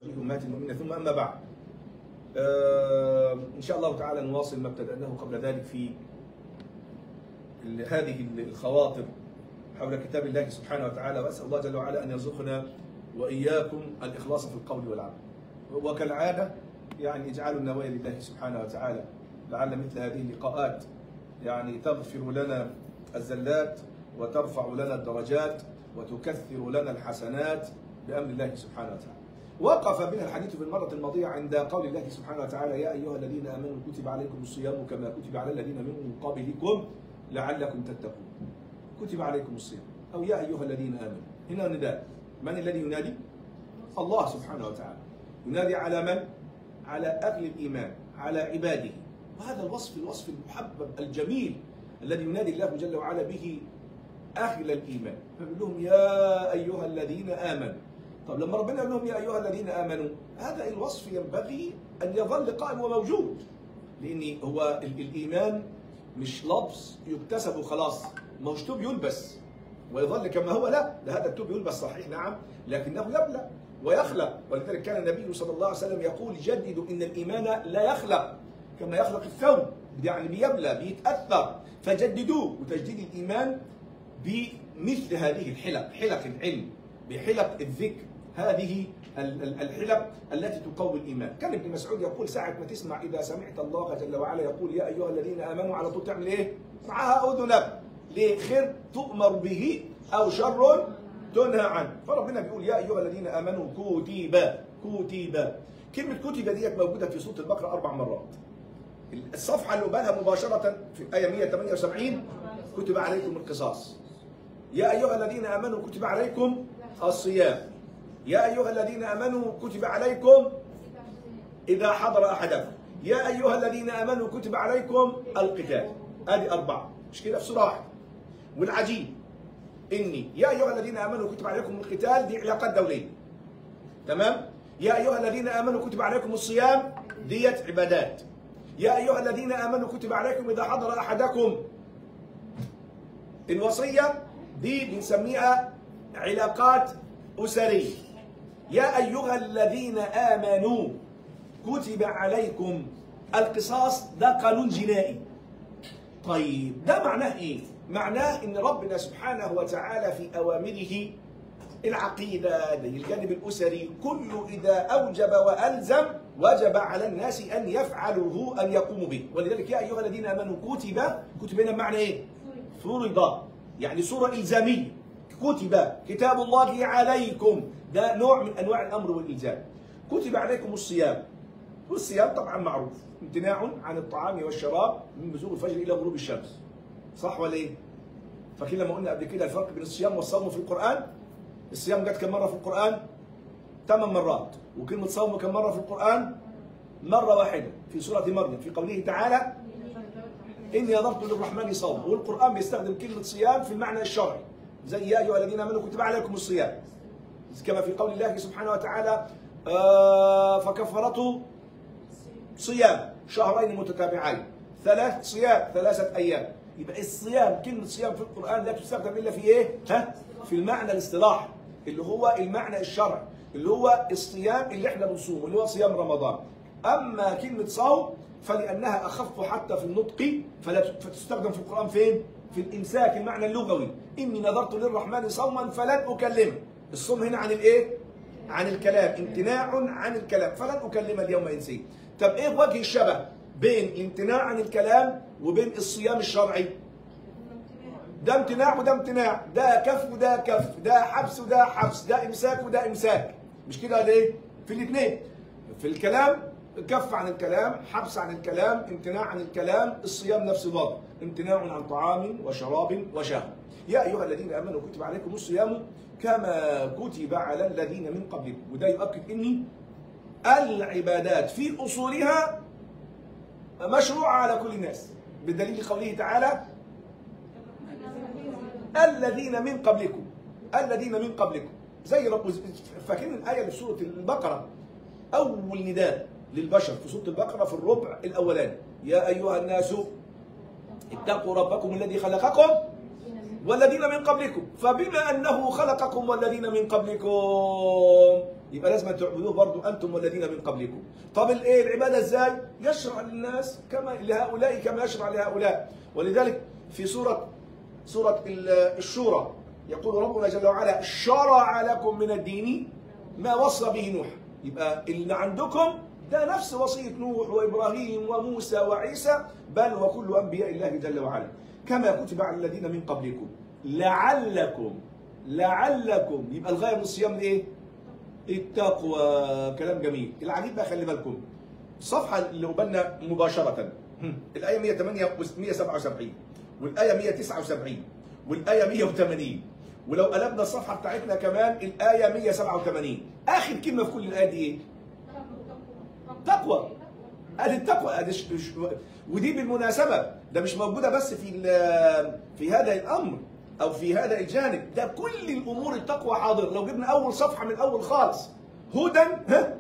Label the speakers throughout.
Speaker 1: أمهات المؤمنين ثم أما بعد آه إن شاء الله تعالى نواصل ما ابتدأناه قبل ذلك في ال- هذه الخواطر حول كتاب الله سبحانه وتعالى وأسأل الله جل وعلا أن يرزقنا وإياكم الإخلاص في القول والعمل وكالعادة يعني اجعلوا النوايا لله سبحانه وتعالى لعل مثل هذه اللقاءات يعني تغفر لنا الزلات وترفع لنا الدرجات وتكثر لنا الحسنات بأمر الله سبحانه وتعالى وقف بنا الحديث في المرة الماضية عند قول الله سبحانه وتعالى يا أيها الذين آمنوا كتب عليكم الصيام كما كتب على الذين من قبلكم لعلكم تتقون كتب عليكم الصيام أو يا أيها الذين آمنوا هنا نداء من الذي ينادي؟ الله سبحانه وتعالى ينادي على من؟ على أهل الإيمان على عباده وهذا الوصف الوصف المحبب الجميل الذي ينادي الله جل وعلا به أهل الإيمان فيقول لهم يا أيها الذين آمنوا طب لما ربنا يقول لهم يا أيها الذين آمنوا هذا الوصف ينبغي أن يظل قائم وموجود لأن هو ال- الإيمان مش لفظ يكتسب وخلاص ما هوش توب يلبس ويظل كما هو لا ده هذا التوب يلبس صحيح نعم لكنه يبلى ويخلق ولذلك كان النبي صلى الله عليه وسلم يقول جددوا ان الايمان لا يخلق كما يخلق الثوب يعني بيبلى بيتاثر فجددوه وتجديد الايمان بمثل هذه الحلق حلق العلم بحلق الذكر هذه ال- ال- الحلق التي تقوي الايمان كان ابن مسعود يقول ساعه ما تسمع اذا سمعت الله جل وعلا يقول يا ايها الذين امنوا على طول تعمل ايه معها اذنك ليه خير تؤمر به او شر تنهى عنه فربنا بيقول يا ايها الذين امنوا كتب كتب كلمه كتب ديت موجوده في سوره البقره اربع مرات الصفحه اللي قبلها مباشره في الايه 178 كتب عليكم القصاص يا ايها الذين امنوا كتب عليكم الصيام يا ايها الذين امنوا كتب عليكم اذا حضر احدكم يا ايها الذين امنوا كتب عليكم القتال ادي اربعه مش كده في سوره واحده والعجيب اني يا ايها الذين امنوا كتب عليكم القتال دي علاقات دوليه تمام يا ايها الذين امنوا كتب عليكم الصيام ديت عبادات يا ايها الذين امنوا كتب عليكم اذا حضر احدكم الوصيه دي بنسميها علاقات اسريه يا ايها الذين امنوا كتب عليكم القصاص ده قانون جنائي طيب ده معناه ايه؟ معناه ان ربنا سبحانه وتعالى في اوامره العقيده زي الجانب الاسري كله اذا اوجب والزم وجب على الناس ان يفعلوه ان يقوموا به ولذلك يا ايها الذين امنوا كتب كتب هنا بمعنى ايه؟ فرض يعني صوره الزاميه كتب كتاب الله عليكم ده نوع من انواع الامر والالزام كتب عليكم الصيام والصيام طبعا معروف امتناع عن الطعام والشراب من بزوغ الفجر الى غروب الشمس صح ولا ايه؟ فاكرين لما قلنا قبل كده الفرق بين الصيام والصوم في القران؟ الصيام جت كم مره في القران؟ ثمان مرات وكلمه صوم كم مره في القران؟ مره واحده في سوره مريم في قوله تعالى اني نظرت للرحمن صوم والقران بيستخدم كلمه صيام في المعنى الشرعي زي يا ايها الذين امنوا كتب عليكم الصيام كما في قول الله سبحانه وتعالى آه فكفرته صيام شهرين متتابعين ثلاث صيام ثلاثة أيام يبقى الصيام كلمة صيام في القرآن لا تستخدم إلا في إيه؟ ها؟ في المعنى الاصطلاحي اللي هو المعنى الشرعي اللي هو الصيام اللي احنا بنصومه اللي هو صيام رمضان أما كلمة صوم فلأنها أخف حتى في النطق فلا فتستخدم في القرآن فين؟ في الإمساك المعنى اللغوي إني نذرت للرحمن صوما فلن أكلمه الصوم هنا عن الإيه؟ عن الكلام امتناع عن الكلام فلن أكلم اليوم إنسيا طب إيه وجه الشبه بين الامتناع عن الكلام وبين الصيام الشرعي ده امتناع وده امتناع ده كف وده كف ده حبس وده حبس ده امساك وده امساك مش كده ليه في الاثنين في الكلام كف عن الكلام حبس عن الكلام امتناع عن الكلام الصيام نفس الوضع امتناع عن طعام وشراب وشهوة يا أيها الذين آمنوا كتب عليكم الصيام كما كتب على الذين من قبلكم وده يؤكد إني العبادات في أصولها مشروعة على كل الناس بدليل قوله تعالى الذين من قبلكم الذين من قبلكم زي رب فاكرين الآية اللي في سورة البقرة أول نداء للبشر في سورة البقرة في الربع الأولاني يا أيها الناس اتقوا ربكم الذي خلقكم والذين من قبلكم فبما أنه خلقكم والذين من قبلكم يبقى لازم تعبدوه برضو انتم والذين من قبلكم طب الايه العباده ازاي يشرع للناس كما لهؤلاء كما يشرع لهؤلاء ولذلك في سوره سوره ال- الشورى يقول ربنا جل وعلا شرع لكم من الدين ما وصى به نوح يبقى اللي عندكم ده نفس وصيه نوح وابراهيم وموسى وعيسى بل وكل انبياء الله جل وعلا كما كتب على الذين من قبلكم لعلكم لعلكم يبقى الغايه من الصيام ايه؟ التقوى كلام جميل العجيب بقى خلي بالكم الصفحه اللي قبلنا مباشره هم. الايه 108 177 والايه 179 والايه 180 ولو قلبنا الصفحه بتاعتنا كمان الايه 187 اخر كلمه في كل الايه دي ايه؟ تقوى ادي التقوى ادي ش... ش... ودي بالمناسبه ده مش موجوده بس في ال- في هذا الامر او في هذا الجانب ده كل الامور التقوى حاضر لو جبنا اول صفحه من اول خالص هدى ها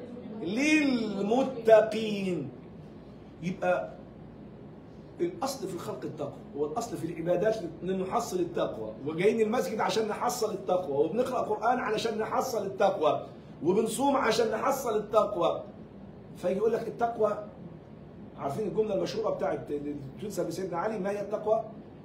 Speaker 1: للمتقين يبقى الاصل في الخلق التقوى والاصل في العبادات ان نحصل التقوى وجايين المسجد عشان نحصل التقوى وبنقرا قران علشان نحصل التقوى وبنصوم عشان نحصل التقوى فيجي يقول لك التقوى عارفين الجمله المشهوره بتاعت اللي تنسب لسيدنا علي ما هي التقوى؟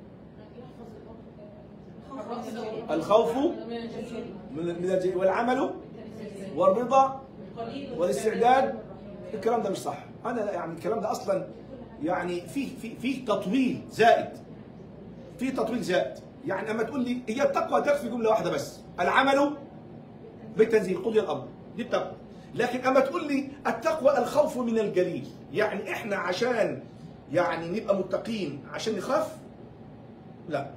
Speaker 1: الخوف من من الج- والعمل والرضا والاستعداد الكلام ده مش صح انا لا يعني الكلام ده اصلا يعني فيه في في تطويل زائد في تطويل زائد يعني اما تقول لي هي التقوى تكفي جمله واحده بس العمل بالتنزيل قضي الامر دي التقوى لكن اما تقول لي التقوى الخوف من الجليل يعني احنا عشان يعني نبقى متقين عشان نخاف لا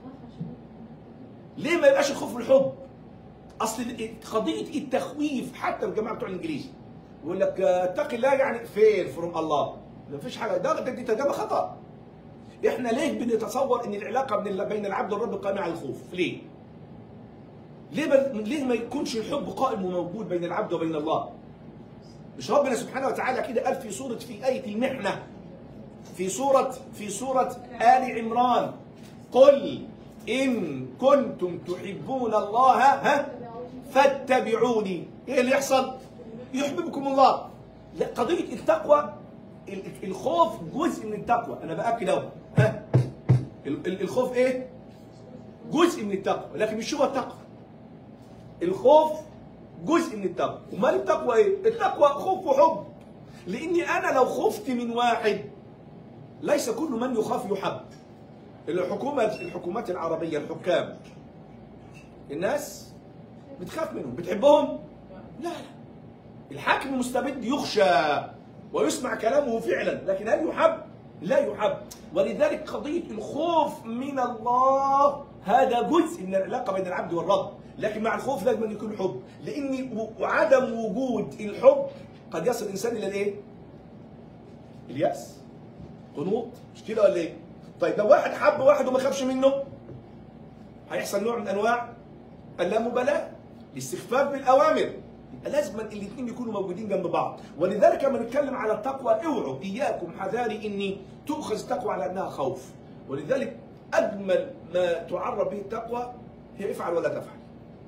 Speaker 1: ليه ما يبقاش الخوف والحب اصل قضيه التخويف حتى الجماعه بتوع الانجليزي يقول لك آه، اتقي الله يعني فين فروم الله ما فيش حاجه ده ده- دي ترجمه خطا احنا ليه بنتصور ان العلاقه بين ال- بين العبد والرب قائمه على الخوف ليه ليه ما ليه ما يكونش الحب قائم وموجود بين العبد وبين الله مش ربنا سبحانه وتعالى كده قال في سوره في ايه المحنه في سوره في سوره ال عمران قل ان كنتم تحبون الله ها فاتبعوني ايه اللي يحصل يحببكم الله لا قضيه التقوى ال- الخوف جزء من التقوى انا باكد اهو ها ال- ال- الخوف ايه جزء من التقوى لكن مش هو التقوى الخوف جزء من التقوى امال التقوى ايه التقوى خوف وحب لاني انا لو خفت من واحد ليس كل من يخاف يحب الحكومة الحكومات العربية الحكام الناس بتخاف منهم بتحبهم لا لا الحاكم المستبد يخشى ويسمع كلامه فعلا لكن هل يحب لا يحب ولذلك قضية الخوف من الله هذا جزء من العلاقة بين العبد والرب لكن مع الخوف لازم أن يكون حب لأن و- وعدم وجود الحب قد يصل الإنسان إلى الإيه؟ اليأس قنوط مش كده ولا إيه؟ طيب لو واحد حب واحد وما خافش منه هيحصل نوع من أنواع اللامبالاة الاستخفاف بالأوامر يبقى لازم الاثنين يكونوا موجودين جنب بعض ولذلك لما نتكلم على التقوى اوعوا اياكم حذاري اني تؤخذ التقوى على انها خوف ولذلك اجمل ما تعرف به التقوى هي افعل ولا تفعل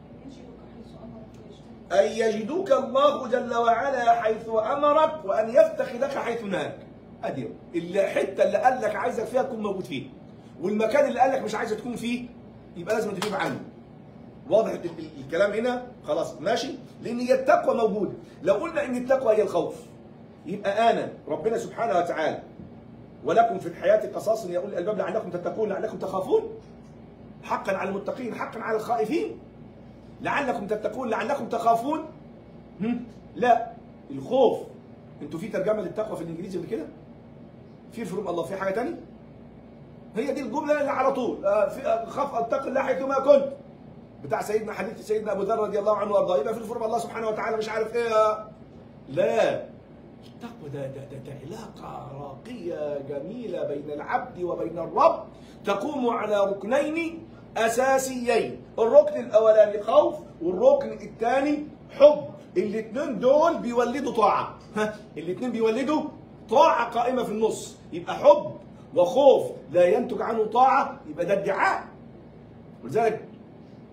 Speaker 1: أن يجدوك الله جل وعلا حيث أمرك وأن يفتخذك حيث نهاك أدي الحتة اللي قال لك عايزك فيها تكون موجود فيه والمكان اللي قال لك مش عايزك تكون فيه يبقى لازم تغيب عنه واضح ال- ال- الكلام هنا خلاص ماشي لان هي التقوى موجوده لو قلنا ان التقوى هي الخوف يبقى انا ربنا سبحانه وتعالى ولكم في الحياه قصاص يا اولي الالباب لعلكم تتقون لعلكم تخافون حقا على المتقين حقا على الخائفين لعلكم تتقون لعلكم تخافون هم؟ لا الخوف انتوا في ترجمه للتقوى في الانجليزي قبل كده في فروم الله في حاجه تانية هي دي الجمله اللي على طول آه، في- آه، خاف اتقي الله حيثما كنت بتاع سيدنا حديث سيدنا ابو ذر رضي الله عنه وارضاه يبقى في الفرم الله سبحانه وتعالى مش عارف ايه لا التقوى ده, ده, ده, ده علاقة راقية جميلة بين العبد وبين الرب تقوم على ركنين أساسيين الركن الأولاني خوف والركن الثاني حب الاثنين دول بيولدوا طاعة ها الاثنين بيولدوا طاعة قائمة في النص يبقى حب وخوف لا ينتج عنه طاعة يبقى ده ادعاء ولذلك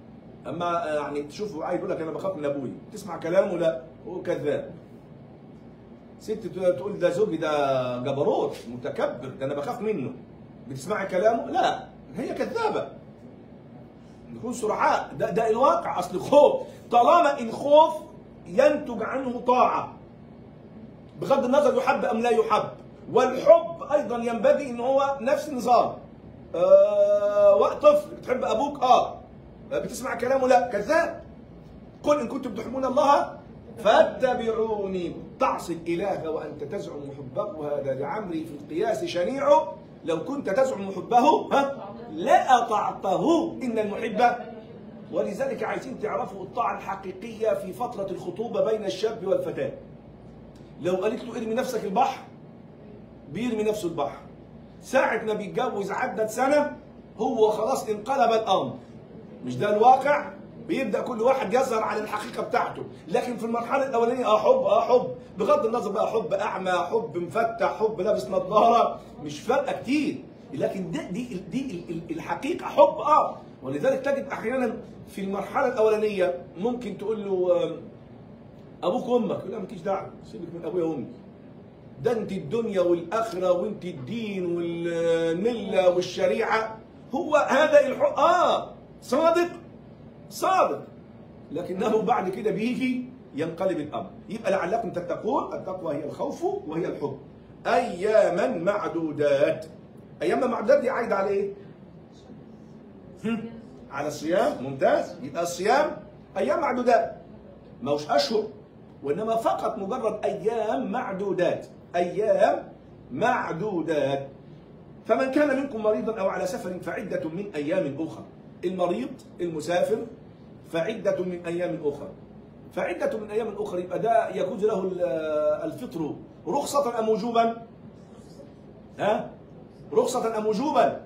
Speaker 1: اما يعني تشوفه عايز يقول لك انا بخاف من ابوي تسمع كلامه لا هو كذاب ست تقول ده زوجي ده جبروت متكبر ده انا بخاف منه بتسمعي كلامه لا هي كذابه نكون سرعاء ده, ده الواقع اصل خوف طالما الخوف ينتج عنه طاعه بغض النظر يحب ام لا يحب والحب ايضا ينبغي ان هو نفس النظام آه وقت طفل بتحب ابوك اه بتسمع كلامه لا كذاب قل ان كنتم تحبون الله فاتبعوني تعصي الاله وانت تزعم حبه هذا لعمري في القياس شنيع لو كنت تزعم حبه ها لاطعته ان المحب ولذلك عايزين تعرفوا الطاعه الحقيقيه في فتره الخطوبه بين الشاب والفتاه لو قالت له ارمي نفسك البحر بيرمي نفسه البحر ساعة ما بيتجوز عدت سنة هو خلاص انقلب الأمر مش ده الواقع بيبدأ كل واحد يظهر على الحقيقة بتاعته لكن في المرحلة الأولانية اه حب اه حب بغض النظر بقى حب أعمى حب مفتح حب لابس نظارة مش فارقة كتير لكن دي دي دي الحقيقة حب اه ولذلك تجد أحيانا في المرحلة الأولانية ممكن تقول له أبوك وأمك يقول لا مالكيش دعوة سيبك من أبويا وأمي ده انت الدنيا والاخره وانت الدين والمله والشريعه هو هذا الحق اه صادق صادق لكنه بعد كده بيجي ينقلب الامر يبقى لعلكم تتقون التقوى هي الخوف وهي الحب اياما معدودات اياما معدودات دي عايده على ايه؟ على الصيام ممتاز يبقى الصيام ايام معدودات ما هوش اشهر وانما فقط مجرد ايام معدودات ايام معدودات فمن كان منكم مريضا او على سفر فعده من ايام اخرى المريض المسافر فعده من ايام اخرى فعده من ايام اخرى يبقى ده يجوز له الفطر رخصه ام وجوبا ها رخصه ام وجوبا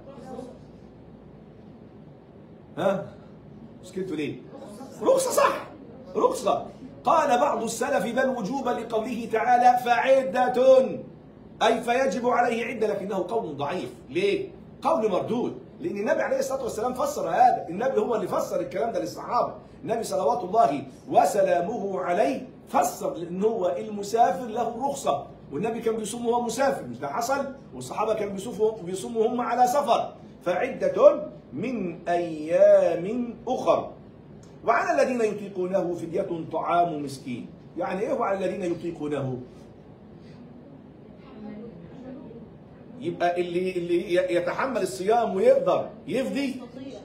Speaker 1: ها سكتوا ليه رخصه صح رخصه قال بعض السلف بل وجوبا لقوله تعالى فعدة أي فيجب عليه عدة لكنه قول ضعيف ليه؟ قول مردود لأن النبي عليه الصلاة والسلام فسر هذا النبي هو اللي فسر الكلام ده للصحابة النبي صلوات الله وسلامه عليه فسر لأن هو المسافر له رخصة والنبي كان بيصوم وهو مسافر مش ده حصل والصحابة كانوا بيصوموا بيصوموا هم على سفر فعدة من أيام أخر وعلى الذين يطيقونه فدية طعام مسكين يعني ايه وعلى الذين يطيقونه يبقى اللي اللي يتحمل الصيام ويقدر يفدي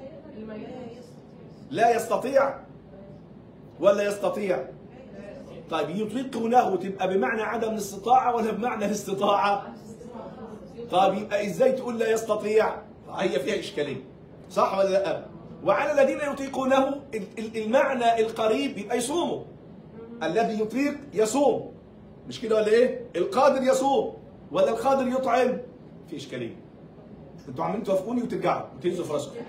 Speaker 1: لا يستطيع ولا يستطيع طيب يطيقونه تبقى بمعنى عدم الاستطاعة ولا بمعنى الاستطاعة طيب يبقى ازاي تقول لا يستطيع هي فيها اشكاليه صح ولا لا وعلى الذين يطيقونه المعنى القريب يبقى يصوموا الذي يطيق يصوم مش كده ولا ايه القادر يصوم ولا القادر يطعم في اشكاليه انتوا عمالين توافقوني وترجعوا وتهزوا في راسكم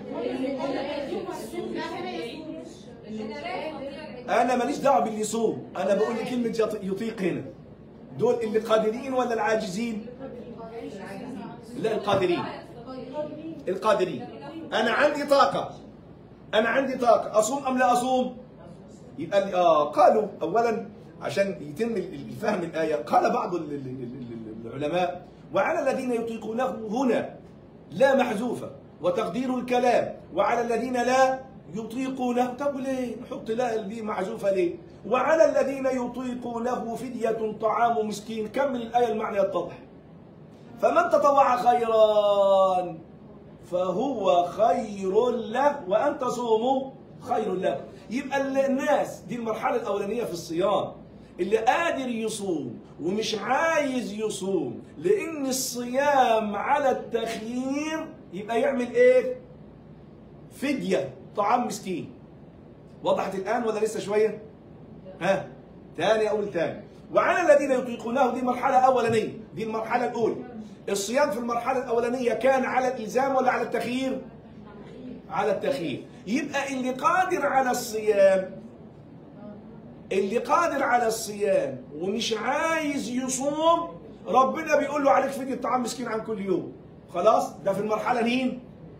Speaker 1: انا ماليش دعوه باللي يصوم انا بقول لي كلمه يطيق هنا دول اللي قادرين ولا العاجزين لا القادرين القادرين انا عندي طاقه انا عندي طاقه اصوم ام لا اصوم يبقى لي اه قالوا اولا عشان يتم الفهم الايه قال بعض العلماء وعلى الذين يطيقونه هنا لا محذوفه وتقدير الكلام وعلى الذين لا يطيقونه طب ليه نحط لا دي محذوفه ليه وعلى الذين يطيقونه فدية طعام مسكين كمل الآية المعنى يتضح فمن تطوع خيرا فهو خير له وأن تصوموا خير له يبقى الناس دي المرحلة الأولانية في الصيام اللي قادر يصوم ومش عايز يصوم لأن الصيام على التخيير يبقى يعمل إيه؟ فدية طعام مسكين وضحت الآن ولا لسه شوية؟ ها تاني أقول تاني وعلى الذين يطيقونه دي مرحلة أولانية دي المرحلة الأولى الصيام في المرحلة الأولانية كان على الإلزام ولا على التخيير؟ على التخيير يبقى اللي قادر على الصيام اللي قادر على الصيام ومش عايز يصوم ربنا بيقول له عليك فدية طعام مسكين عن كل يوم خلاص ده في المرحلة مين؟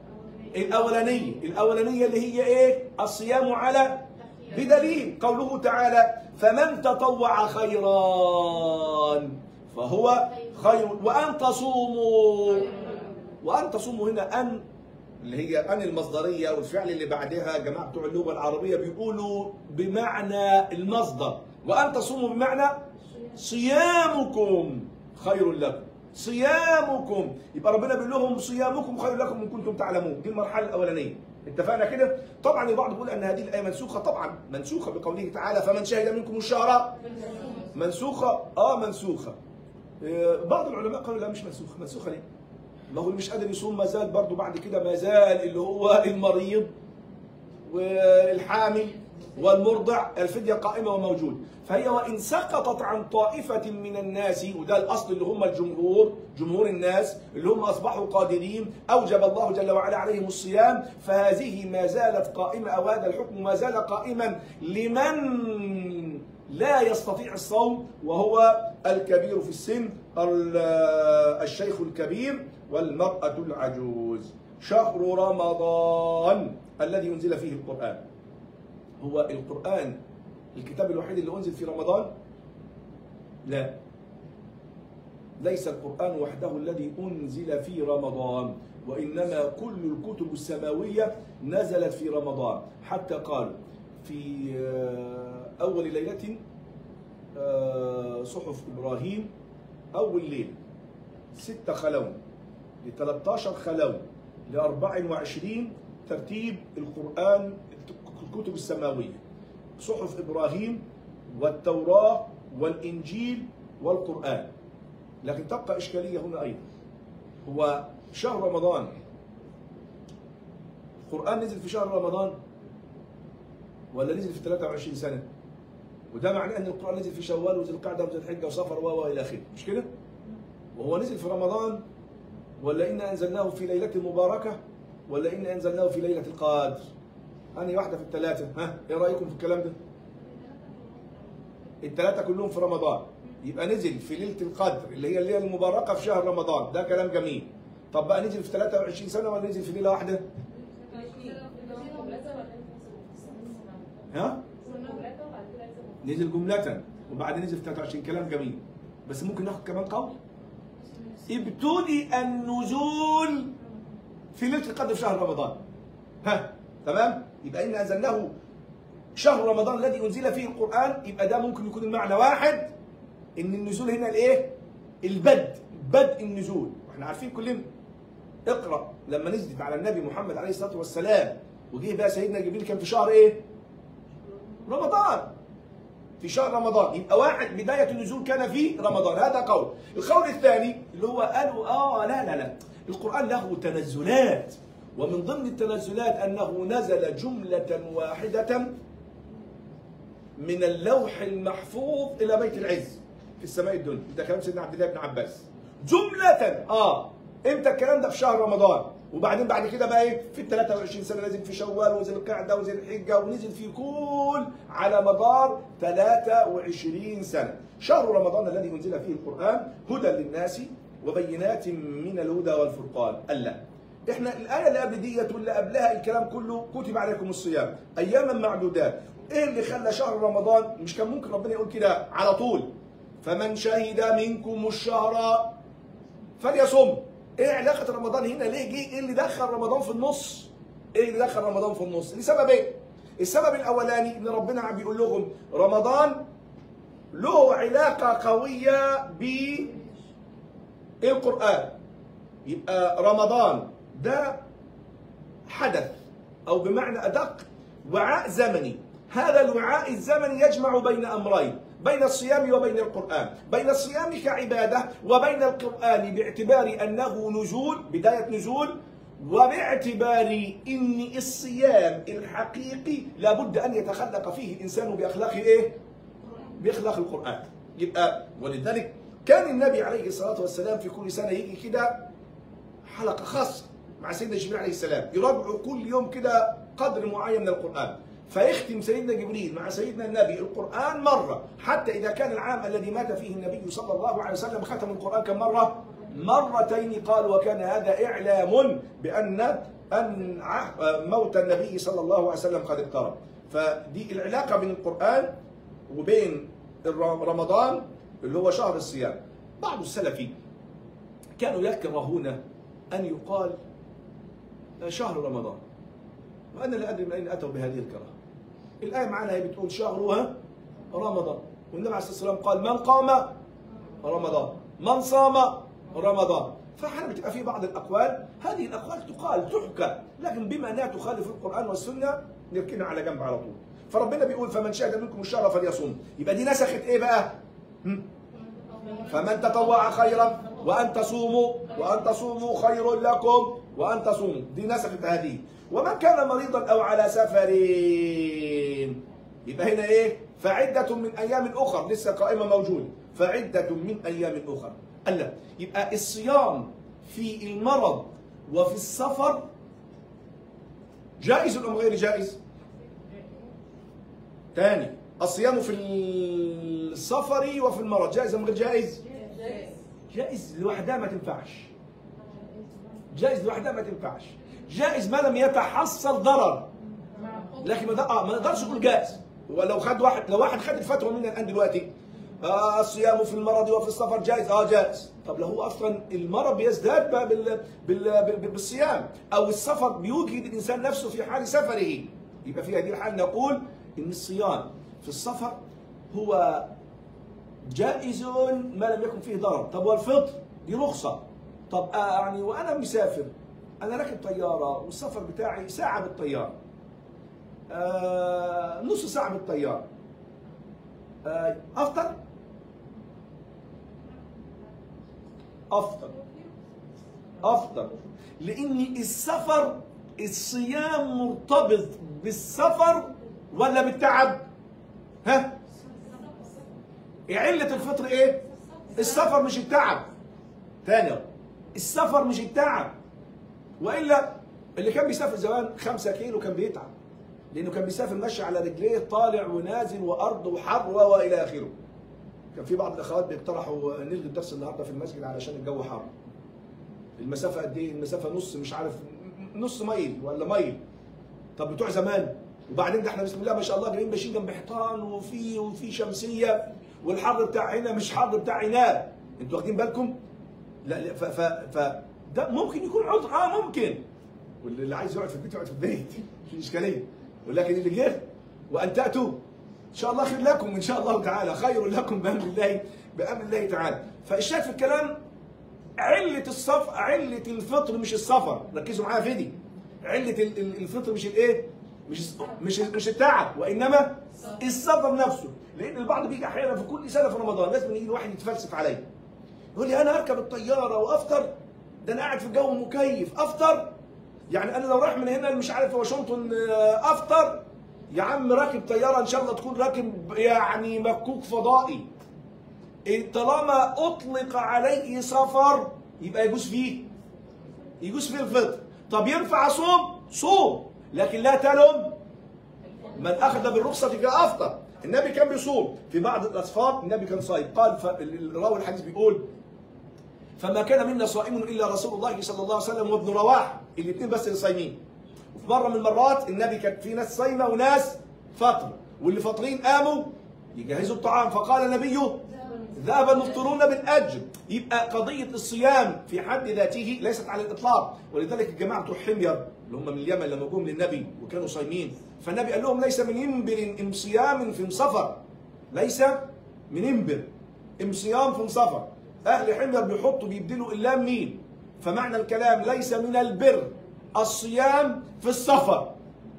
Speaker 1: الاولانيه الاولانيه اللي هي ايه الصيام على بدليل قوله تعالى فمن تطوع خيرا فهو خير وان تصوموا وان تصوموا هنا ان اللي هي ان المصدريه والفعل اللي بعدها جماعه بتوع اللغه العربيه بيقولوا بمعنى المصدر وان تصوموا بمعنى صيامكم خير لكم صيامكم يبقى ربنا بيقول لهم صيامكم خير لكم ان كنتم تعلمون دي المرحله الاولانيه اتفقنا كده طبعا البعض بيقول ان هذه الايه منسوخه طبعا منسوخه بقوله تعالى فمن شهد منكم الشهر منسوخه اه منسوخه آه، بعض العلماء قالوا لا مش منسوخه منسوخه ليه ما هو اللي مش قادر يصوم ما زال برضه بعد كده ما زال اللي هو المريض والحامل والمرضع الفدية قائمة وموجود فهي وإن سقطت عن طائفة من الناس وده الأصل اللي هم الجمهور جمهور الناس اللي هم أصبحوا قادرين أوجب الله جل وعلا عليهم الصيام فهذه ما زالت قائمة أو هذا الحكم ما زال قائما لمن لا يستطيع الصوم وهو الكبير في السن ال- الشيخ الكبير والمرأة العجوز شهر رمضان الذي أنزل فيه القرآن هو القرآن الكتاب الوحيد اللي أنزل في رمضان لا ليس القرآن وحده الذي أنزل في رمضان وإنما كل الكتب السماوية نزلت في رمضان حتى قالوا في آه، أول ليلة آه، صحف إبراهيم أول ليلة ستة خلون ل 13 خلون ل 24 ترتيب القرآن الكتب السماوية صحف إبراهيم والتوراة والإنجيل والقرآن لكن تبقى إشكالية هنا أيضا هو شهر رمضان القرآن نزل في شهر رمضان ولا نزل في 23 سنة وده معناه أن القرآن نزل في شوال وذي القعدة وذي الحجة وصفر و و إلى آخره مش كده؟ وهو نزل في رمضان ولا إنا أنزلناه في ليلة مباركة ولا إنا أنزلناه في ليلة القدر أنهي واحدة في الثلاثة ها إيه رأيكم في الكلام ده الثلاثة كلهم في رمضان يبقى نزل في ليلة القدر اللي هي الليلة المباركة في شهر رمضان ده كلام جميل طب بقى نزل في 23 سنة ولا نزل في ليلة واحدة ها نزل جملة وبعدين نزل في 23 كلام جميل بس ممكن ناخد كمان قول ابتدئ النزول في ليله القدر في شهر رمضان ها تمام يبقى ان انزلناه شهر رمضان الذي انزل فيه القران يبقى ده ممكن يكون المعنى واحد ان النزول هنا الايه البدء بدء النزول واحنا عارفين كلنا اقرا لما نزلت على النبي محمد عليه الصلاه والسلام وجه بقى سيدنا جبريل كان في شهر ايه رمضان في شهر رمضان يبقى واحد بداية النزول كان في رمضان هذا قول القول الثاني اللي هو قالوا اه لا لا لا القرآن له تنزلات ومن ضمن التنزلات أنه نزل جملة واحدة من اللوح المحفوظ إلى بيت العز في السماء الدنيا ده كلام سيدنا عبد الله بن عباس جملة اه امتى الكلام ده في شهر رمضان وبعدين بعد كده بقى ايه في ال 23 سنه نزل في شوال وذي القعده وذي الحجه ونزل في كل على مدار 23 سنه شهر رمضان الذي انزل فيه القران هدى للناس وبينات من الهدى والفرقان الا احنا الايه اللي قبل ديت واللي قبلها الكلام كله كتب عليكم الصيام اياما معدودات ايه اللي خلى شهر رمضان مش كان ممكن ربنا يقول كده على طول فمن شهد منكم الشهر فليصم ايه علاقه رمضان هنا ليه جه ايه اللي دخل رمضان في النص ايه اللي دخل رمضان في النص لسبب ايه السبب الاولاني ان ربنا عم بيقول لهم رمضان له علاقه قويه بالقران يبقى رمضان ده حدث او بمعنى ادق وعاء زمني هذا الوعاء الزمني يجمع بين امرين بين الصيام وبين القرآن بين الصيام كعبادة وبين القرآن باعتبار أنه نزول بداية نزول وباعتبار أن الصيام الحقيقي لابد أن يتخلق فيه الإنسان بأخلاق إيه؟ بأخلاق القرآن يبقى ولذلك كان النبي عليه الصلاة والسلام في كل سنة يجي كده حلقة خاصة مع سيدنا جبريل عليه السلام يراجعوا كل يوم كده قدر معين من القرآن فيختم سيدنا جبريل مع سيدنا النبي القرآن مرة حتى إذا كان العام الذي مات فيه النبي صلى الله عليه وسلم ختم القرآن كم مرة؟ مرتين قال وكان هذا إعلام بأن أن ع- موت النبي صلى الله عليه وسلم قد اقترب فدي العلاقة بين القرآن وبين الر- رمضان اللي هو شهر الصيام بعض السلف كانوا يكرهون أن يقال شهر رمضان وأنا لا أدري من أين أتوا بهذه الكراهة الآية معنا هي بتقول شهرها رمضان والنبي عليه الصلاة والسلام قال من قام رمضان من صام رمضان فاحيانا بتبقى في بعض الاقوال هذه الاقوال تقال تحكى لكن بما انها تخالف القران والسنه نركنها على جنب على طول فربنا بيقول فمن شهد منكم الشهر فليصوم يبقى دي نسخت ايه بقى هم؟ فمن تطوع خيرا وان تصوموا وان تصوموا خير لكم وان تصوموا دي نسخت هذه ومن كان مريضا او على سفر يبقى هنا ايه فعدة من ايام اخر لسه قائمة موجودة فعدة من ايام اخر قال لا يبقى الصيام في المرض وفي السفر جائز ام غير جائز؟ تاني الصيام في السفر وفي المرض جائز ام غير جائز؟ جائز لوحدها ما تنفعش جائز لوحدها ما تنفعش جائز ما لم يتحصل ضرر لكن ما ده- آه، ما نقدرش نقول جائز ولو خد واحد لو واحد خد الفتوى منا الان دلوقتي آه الصيام في المرض وفي السفر جائز اه جائز طب لو هو اصلا المرض بيزداد بقى بال بال بال بالصيام او السفر بيوجد الانسان نفسه في حال سفره يبقى في هذه الحال نقول ان الصيام في السفر هو جائز ما لم يكن فيه ضرر طب والفطر دي رخصة طب آه يعني وأنا مسافر أنا راكب طيارة والسفر بتاعي ساعة بالطيارة آه نص ساعة بالطيارة آه أفطر أفطر أفطر لأن السفر الصيام مرتبط بالسفر ولا بالتعب؟ ها؟ علة الفطر ايه؟ السفر مش التعب. تاني السفر مش التعب. والا اللي كان بيسافر زمان خمسة كيلو كان بيتعب. لانه كان بيسافر ماشي على رجليه طالع ونازل وارض وحر و- والى اخره. كان في بعض الاخوات بيقترحوا نلغي الدرس النهارده في المسجد علشان الجو حر. المسافة قد ايه؟ المسافة نص مش عارف نص ميل ولا ميل. طب بتوع زمان وبعدين ده احنا بسم الله ما شاء الله جايين ماشيين جنب حيطان وفي وفي شمسيه والحر بتاع هنا مش حر بتاع عناب انتوا واخدين بالكم؟ لا لا ف ف ف ده ممكن يكون عذر اه ممكن واللي عايز يقعد في البيت يقعد في البيت في اشكاليه ولكن اللي جه وان تاتوا ان شاء الله خير لكم ان شاء الله تعالى خير لكم بامر الله بامر الله تعالى فالشاهد في الكلام علة الصف علة الفطر مش السفر ركزوا معايا في دي علة ال- ال- الفطر مش الايه مش مش مش التعب وانما السفر نفسه لان البعض بيجي احيانا في كل سنه في رمضان لازم يجي واحد يتفلسف عليا يقول لي انا اركب الطياره وافطر ده انا قاعد في الجو مكيف افطر يعني انا لو رايح من هنا مش عارف واشنطن آه، افطر يا عم راكب طياره ان شاء الله تكون راكب يعني مكوك فضائي إيه طالما اطلق عليه سفر يبقى يجوز فيه يجوز فيه الفطر طب ينفع اصوم صوم لكن لا تلم من اخذ بالرخصه كافطر النبي كان بيصوم في بعض الاسفار النبي كان صايم قال ف- الراوي الحديث بيقول فما كان منا صائم الا رسول الله صلى الله عليه وسلم وابن رواحه الاثنين بس اللي صايمين وفي مره من المرات النبي كان في ناس صايمه وناس فطر واللي فاطرين قاموا يجهزوا الطعام فقال النبي ذهب المفطرون بالاجر يبقى قضيه الصيام في حد ذاته ليست على الاطلاق ولذلك الجماعه بتوع حمير اللي هم من اليمن لما جم للنبي وكانوا صايمين فالنبي قال لهم ليس من ينبر ام صيام في سفر ليس من ينبر ام صيام في سفر اهل حمير بيحطوا بيبدلوا اللام مين فمعنى الكلام ليس من البر الصيام في السفر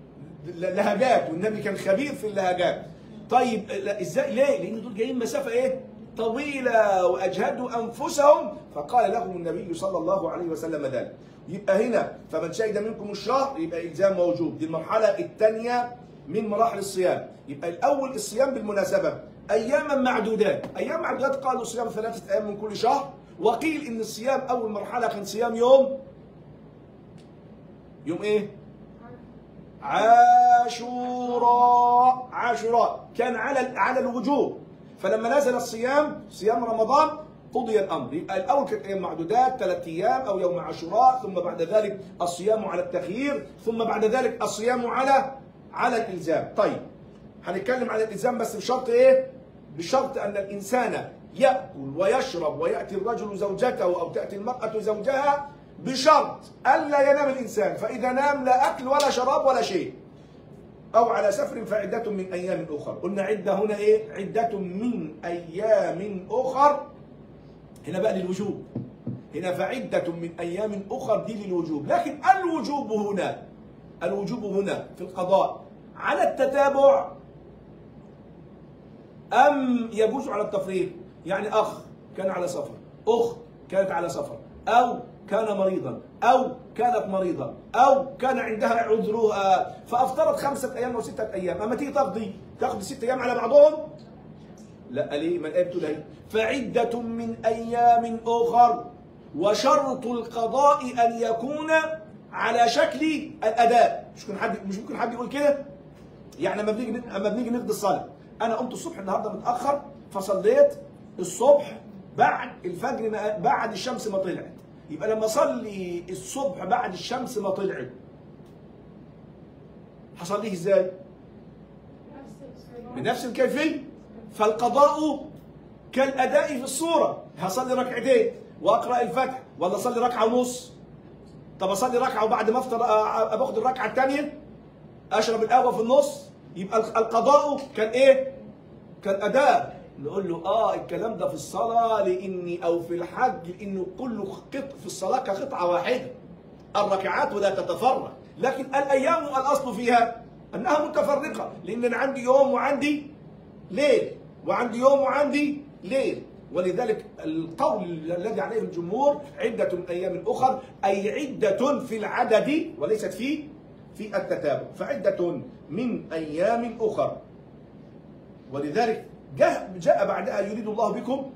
Speaker 1: لهجات والنبي كان خبير في اللهجات طيب لا ازاي ليه لان دول جايين مسافه ايه طويله واجهدوا انفسهم فقال لهم النبي صلى الله عليه وسلم ذلك يبقى هنا فمن شهد منكم الشهر يبقى الزام موجود دي المرحله الثانيه من مراحل الصيام يبقى الاول الصيام بالمناسبه اياما معدودات ايام معدودات قالوا صيام ثلاثه ايام من كل شهر وقيل ان الصيام اول مرحله كان صيام يوم يوم ايه عاشوراء عاشوراء كان على على الوجوب فلما نزل الصيام صيام رمضان قضي الامر يبقى الاول كانت ايام معدودات ثلاث ايام او يوم عاشوراء ثم بعد ذلك الصيام على التخيير ثم بعد ذلك الصيام على على الالزام طيب هنتكلم عن الالزام بس بشرط ايه بشرط ان الانسان ياكل ويشرب وياتي الرجل زوجته او تاتي المراه زوجها بشرط الا ينام الانسان فاذا نام لا اكل ولا شراب ولا شيء أو على سفر فعدة من أيام أخر قلنا عدة هنا إيه عدة من أيام أخر هنا بقى للوجوب هنا فعدة من أيام أخر دي للوجوب لكن الوجوب هنا الوجوب هنا في القضاء على التتابع أم يجوز على التفريق يعني أخ كان على سفر أخت كانت على سفر أو كان مريضا أو كانت مريضة أو كان عندها عذرها فأفطرت خمسة أيام أو ستة أيام أما تيجي تقضي تقضي ستة أيام على بعضهم لا ليه ما الآية بتقول اهي فعدة من أيام أخر وشرط القضاء أن يكون على شكل الأداء مش ممكن حد مش ممكن حد يقول كده يعني لما بنيجي لما بنيجي نقضي الصلاة أنا قمت الصبح النهارده متأخر فصليت الصبح بعد الفجر ما بعد الشمس ما طلعت يبقى لما اصلي الصبح بعد الشمس ما طلعت هصليه ازاي؟ بنفس الكيفيه فالقضاء كالاداء في الصوره هصلي ركعتين واقرا الفتح ولا اصلي ركعه ونص طب اصلي ركعه وبعد ما افطر آه، باخد الركعه الثانيه اشرب القهوه في النص يبقى القضاء كان ايه؟ كان اداء نقول له اه الكلام ده في الصلاه لاني او في الحج لانه كل قط في الصلاه كقطعه واحده الركعات لا تتفرق لكن الايام الاصل فيها انها متفرقه لان انا عندي يوم وعندي ليل وعندي يوم وعندي ليل ولذلك القول الذي عليه الجمهور عدة من أيام أخر أي عدة في العدد وليست في في التتابع فعدة من أيام أخر ولذلك جاء جاء بعدها يريد الله بكم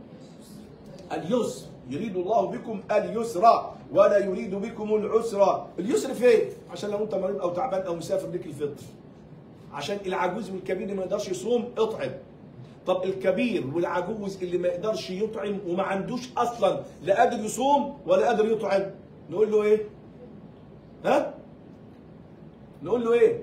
Speaker 1: اليسر يريد الله بكم اليسر ولا يريد بكم العسر اليسر فين عشان لو انت مريض او تعبان او مسافر لك الفطر عشان العجوز والكبير اللي ما يقدرش يصوم اطعم طب الكبير والعجوز اللي ما يقدرش يطعم وما عندوش اصلا لا قادر يصوم ولا قادر يطعم نقول له ايه ها نقول له ايه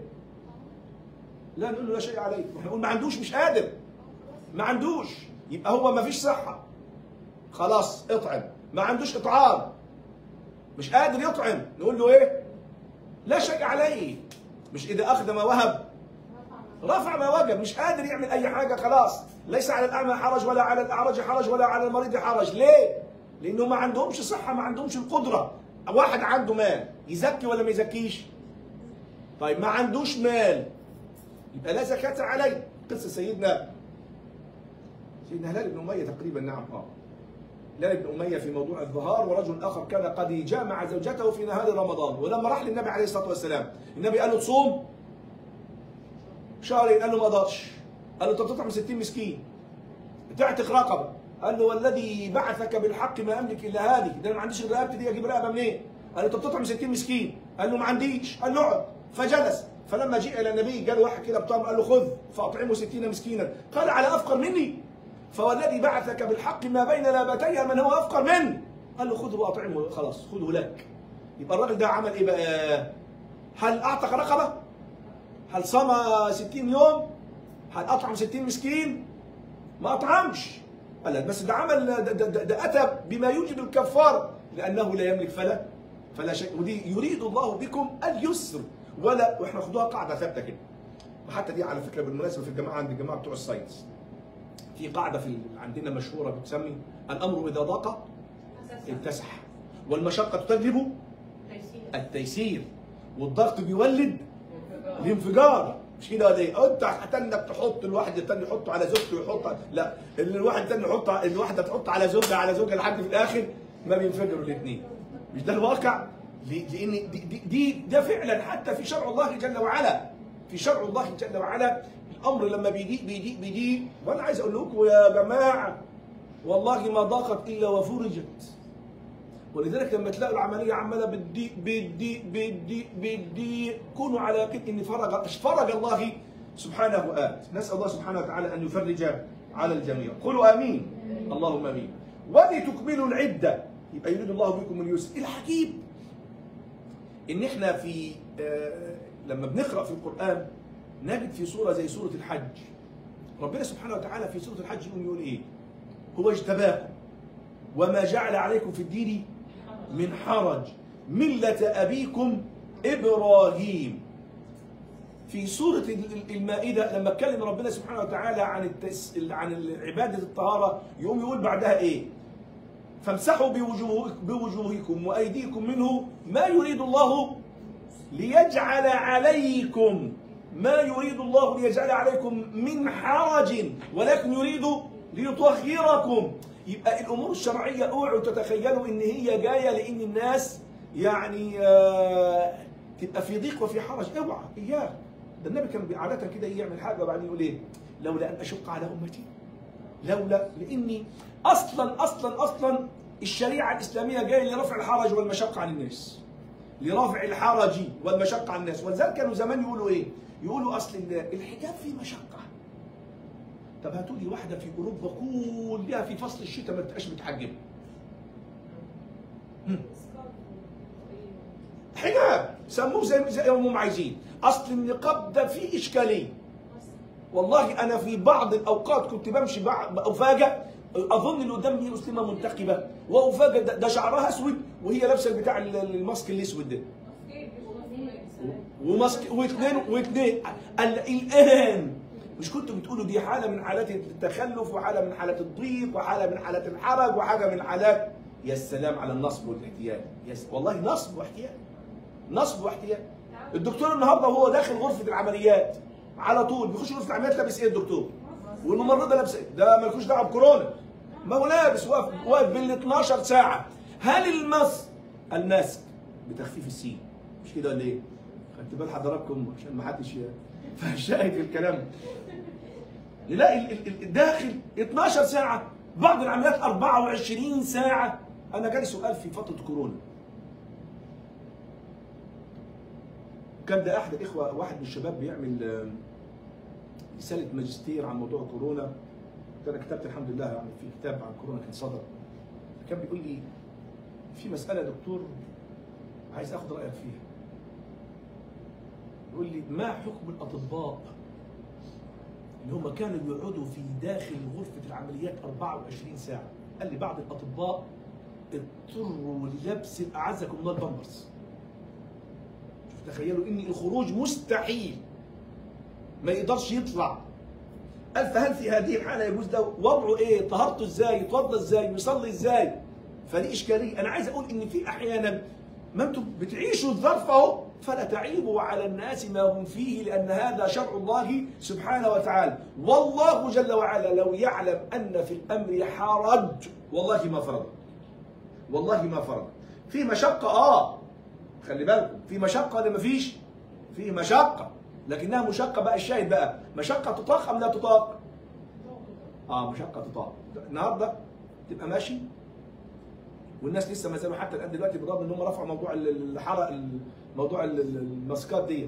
Speaker 1: لا نقول له لا شيء عليك احنا نقول ما عندوش مش قادر ما عندوش يبقى هو ما فيش صحة خلاص اطعم ما عندوش اطعام مش قادر يطعم نقول له ايه لا شيء عليه مش اذا اخذ ما وهب رفع ما وجب مش قادر يعمل اي حاجه خلاص ليس على الاعمى حرج ولا على الاعرج حرج ولا على المريض حرج ليه لانه ما عندهمش صحه ما عندهمش القدره واحد عنده مال يزكي ولا ما يزكيش طيب ما عندوش مال يبقى لا زكاة عليه قصة سيدنا سيدنا هلال بن أمية تقريبا نعم اه هلال بن أمية في موضوع الظهار ورجل آخر كان قد جامع زوجته في نهار رمضان ولما راح للنبي عليه الصلاة والسلام النبي قال له تصوم شهرين قال له ما اقدرش قال له انت بتطعم 60 مسكين تعتق رقبه قال له والذي بعثك بالحق ما املك الا هذه ده انا ما عنديش غير رقبتي دي اجيب رقبه منين؟ قال له انت بتطعم 60 مسكين قال له ما عنديش قال له اقعد فجلس فلما جاء الى النبي جاء واحد كده بطعم قال له خذ فاطعمه 60 مسكينا قال على افقر مني فوالذي بعثك بالحق ما بين لابتي من هو افقر مني قال له خذه واطعمه خلاص خذه لك يبقى الراجل ده عمل ايه بقى؟ هل اعتق رقبه؟ هل صام 60 يوم؟ هل اطعم 60 مسكين؟ ما اطعمش قال لك بس ده عمل ده, ده, ده, ده اتى بما يوجب الكفار لانه لا يملك فلا فلا شيء ودي يريد الله بكم اليسر ولا واحنا خدوها قاعده ثابته كده وحتى دي على فكره بالمناسبه في الجماعه عند الجماعه بتوع الساينس في قاعده في عندنا مشهوره بتسمي الامر اذا ضاق اتسع والمشقه تجلب التيسير والضغط بيولد الانفجار مش كده ولا ايه؟ انت هتنك تحط الواحد التاني يحطه على زوجته يحط لا الواحد التاني يحط الواحده تحط على زوجها على زوجها لحد في الاخر ما بينفجروا الاثنين مش ده الواقع؟ لان دي, دي, دي ده فعلا حتى في شرع الله جل وعلا في شرع الله جل وعلا الامر لما بيجي بيجي بيجي وانا عايز اقول لكم يا جماعه والله ما ضاقت الا وفرجت ولذلك لما تلاقوا العمليه عماله بتضيق بتضيق بتضيق بتضيق كونوا على يقين ان فرج فرج الله سبحانه آت نسال الله سبحانه وتعالى ان يفرج على الجميع قولوا امين اللهم امين ولتكملوا العده يبقى يريد الله بكم اليسر العجيب ان احنا في آه، لما بنقرا في القران نجد في سوره زي سوره الحج ربنا سبحانه وتعالى في سوره الحج يقول يقول ايه هو اجتباكم وما جعل عليكم في الدين من حرج مله ابيكم ابراهيم في سورة ال- المائدة لما اتكلم ربنا سبحانه وتعالى عن التس... عن عبادة الطهارة يقوم يقول بعدها ايه؟ فامسحوا بوجوه... بوجوهكم وأيديكم منه ما يريد الله ليجعل عليكم ما يريد الله ليجعل عليكم من حرج ولكن يريد ليطهركم يبقى الامور الشرعيه اوعوا تتخيلوا ان هي جايه لان الناس يعني آه، تبقى في ضيق وفي حرج اوعى اياك ده النبي كان عاده كده يعمل حاجه وبعدين يقول ايه لولا ان اشق على امتي لولا لاني اصلا اصلا اصلا الشريعه الاسلاميه جايه لرفع الحرج والمشقه عن الناس لرفع الحرج والمشقه عن الناس ولذلك كانوا زمان يقولوا ايه يقولوا اصل ال- الحجاب فيه مشقه طب هاتوا لي واحده في اوروبا كلها في فصل الشتاء ما تبقاش متحجبه هم. حجاب سموه زي زي ما هم عايزين اصل النقاب ده فيه اشكاليه والله انا في بعض الاوقات كنت بمشي بع- افاجئ اظن اللي قدامي مسلمه منتقبه وافاجئ ده, ده شعرها اسود وهي لابسه بتاع الماسك الاسود ده وماسك واثنين واثنين ال- الان مش كنتوا بتقولوا دي حاله من حالات التخلف وحاله من حالات الضيق وحاله من حالات الحرج وحاجه من حالات يا سلام على النصب والاحتيال يا س- والله نصب واحتيال نصب واحتيال الدكتور النهارده وهو داخل غرفه العمليات على طول بيخش غرفه العمليات لابس ايه الدكتور؟ والممرضه لابسه ايه؟ ده مالكوش دعوه بكورونا ما هو لابس واقف واقف بال 12 ساعه هل المس الماسك بتخفيف السين مش كده ولا ايه؟ خدت بال حضراتكم عشان ما حدش ي- فالشاهد في الكلام نلاقي ال- ال- ال- الداخل 12 ساعه بعض العمليات 24 ساعه انا جالي سؤال في فتره كورونا كان ده احد الاخوه واحد من الشباب بيعمل آه، رساله ماجستير عن موضوع كورونا كنت انا كتبت الحمد لله يعني في كتاب عن كورونا كان صدر فكان بيقول لي في مساله يا دكتور عايز اخد رايك فيها يقول لي ما حكم الاطباء اللي هم كانوا يقعدوا في داخل غرفه العمليات 24 ساعه قال لي بعض الاطباء اضطروا للبس اعزكم الله البامبرز شوف تخيلوا ان الخروج مستحيل ما يقدرش يطلع قال فهل في هذه الحاله يجوز ده وضعه ايه طهارته ازاي يتوضا ازاي يصلي ازاي فدي اشكاليه انا عايز اقول ان في احيانا ما انتم بتعيشوا الظرف اهو فلا تعيبوا على الناس ما هم فيه لان هذا شرع الله سبحانه وتعالى والله جل وعلا لو يعلم ان في الامر حرج والله ما فرض والله ما فرض في مشقه اه خلي بالكم في مشقه ولا ما فيش في مشقه لكنها مشقه بقى الشاهد بقى مشقه تطاق ام لا تطاق اه مشقه تطاق النهارده تبقى ماشي والناس لسه ما زالوا حتى الان دلوقتي بالرغم ان هم رفعوا موضوع ال- الحرق موضوع ال- ال- الماسكات دي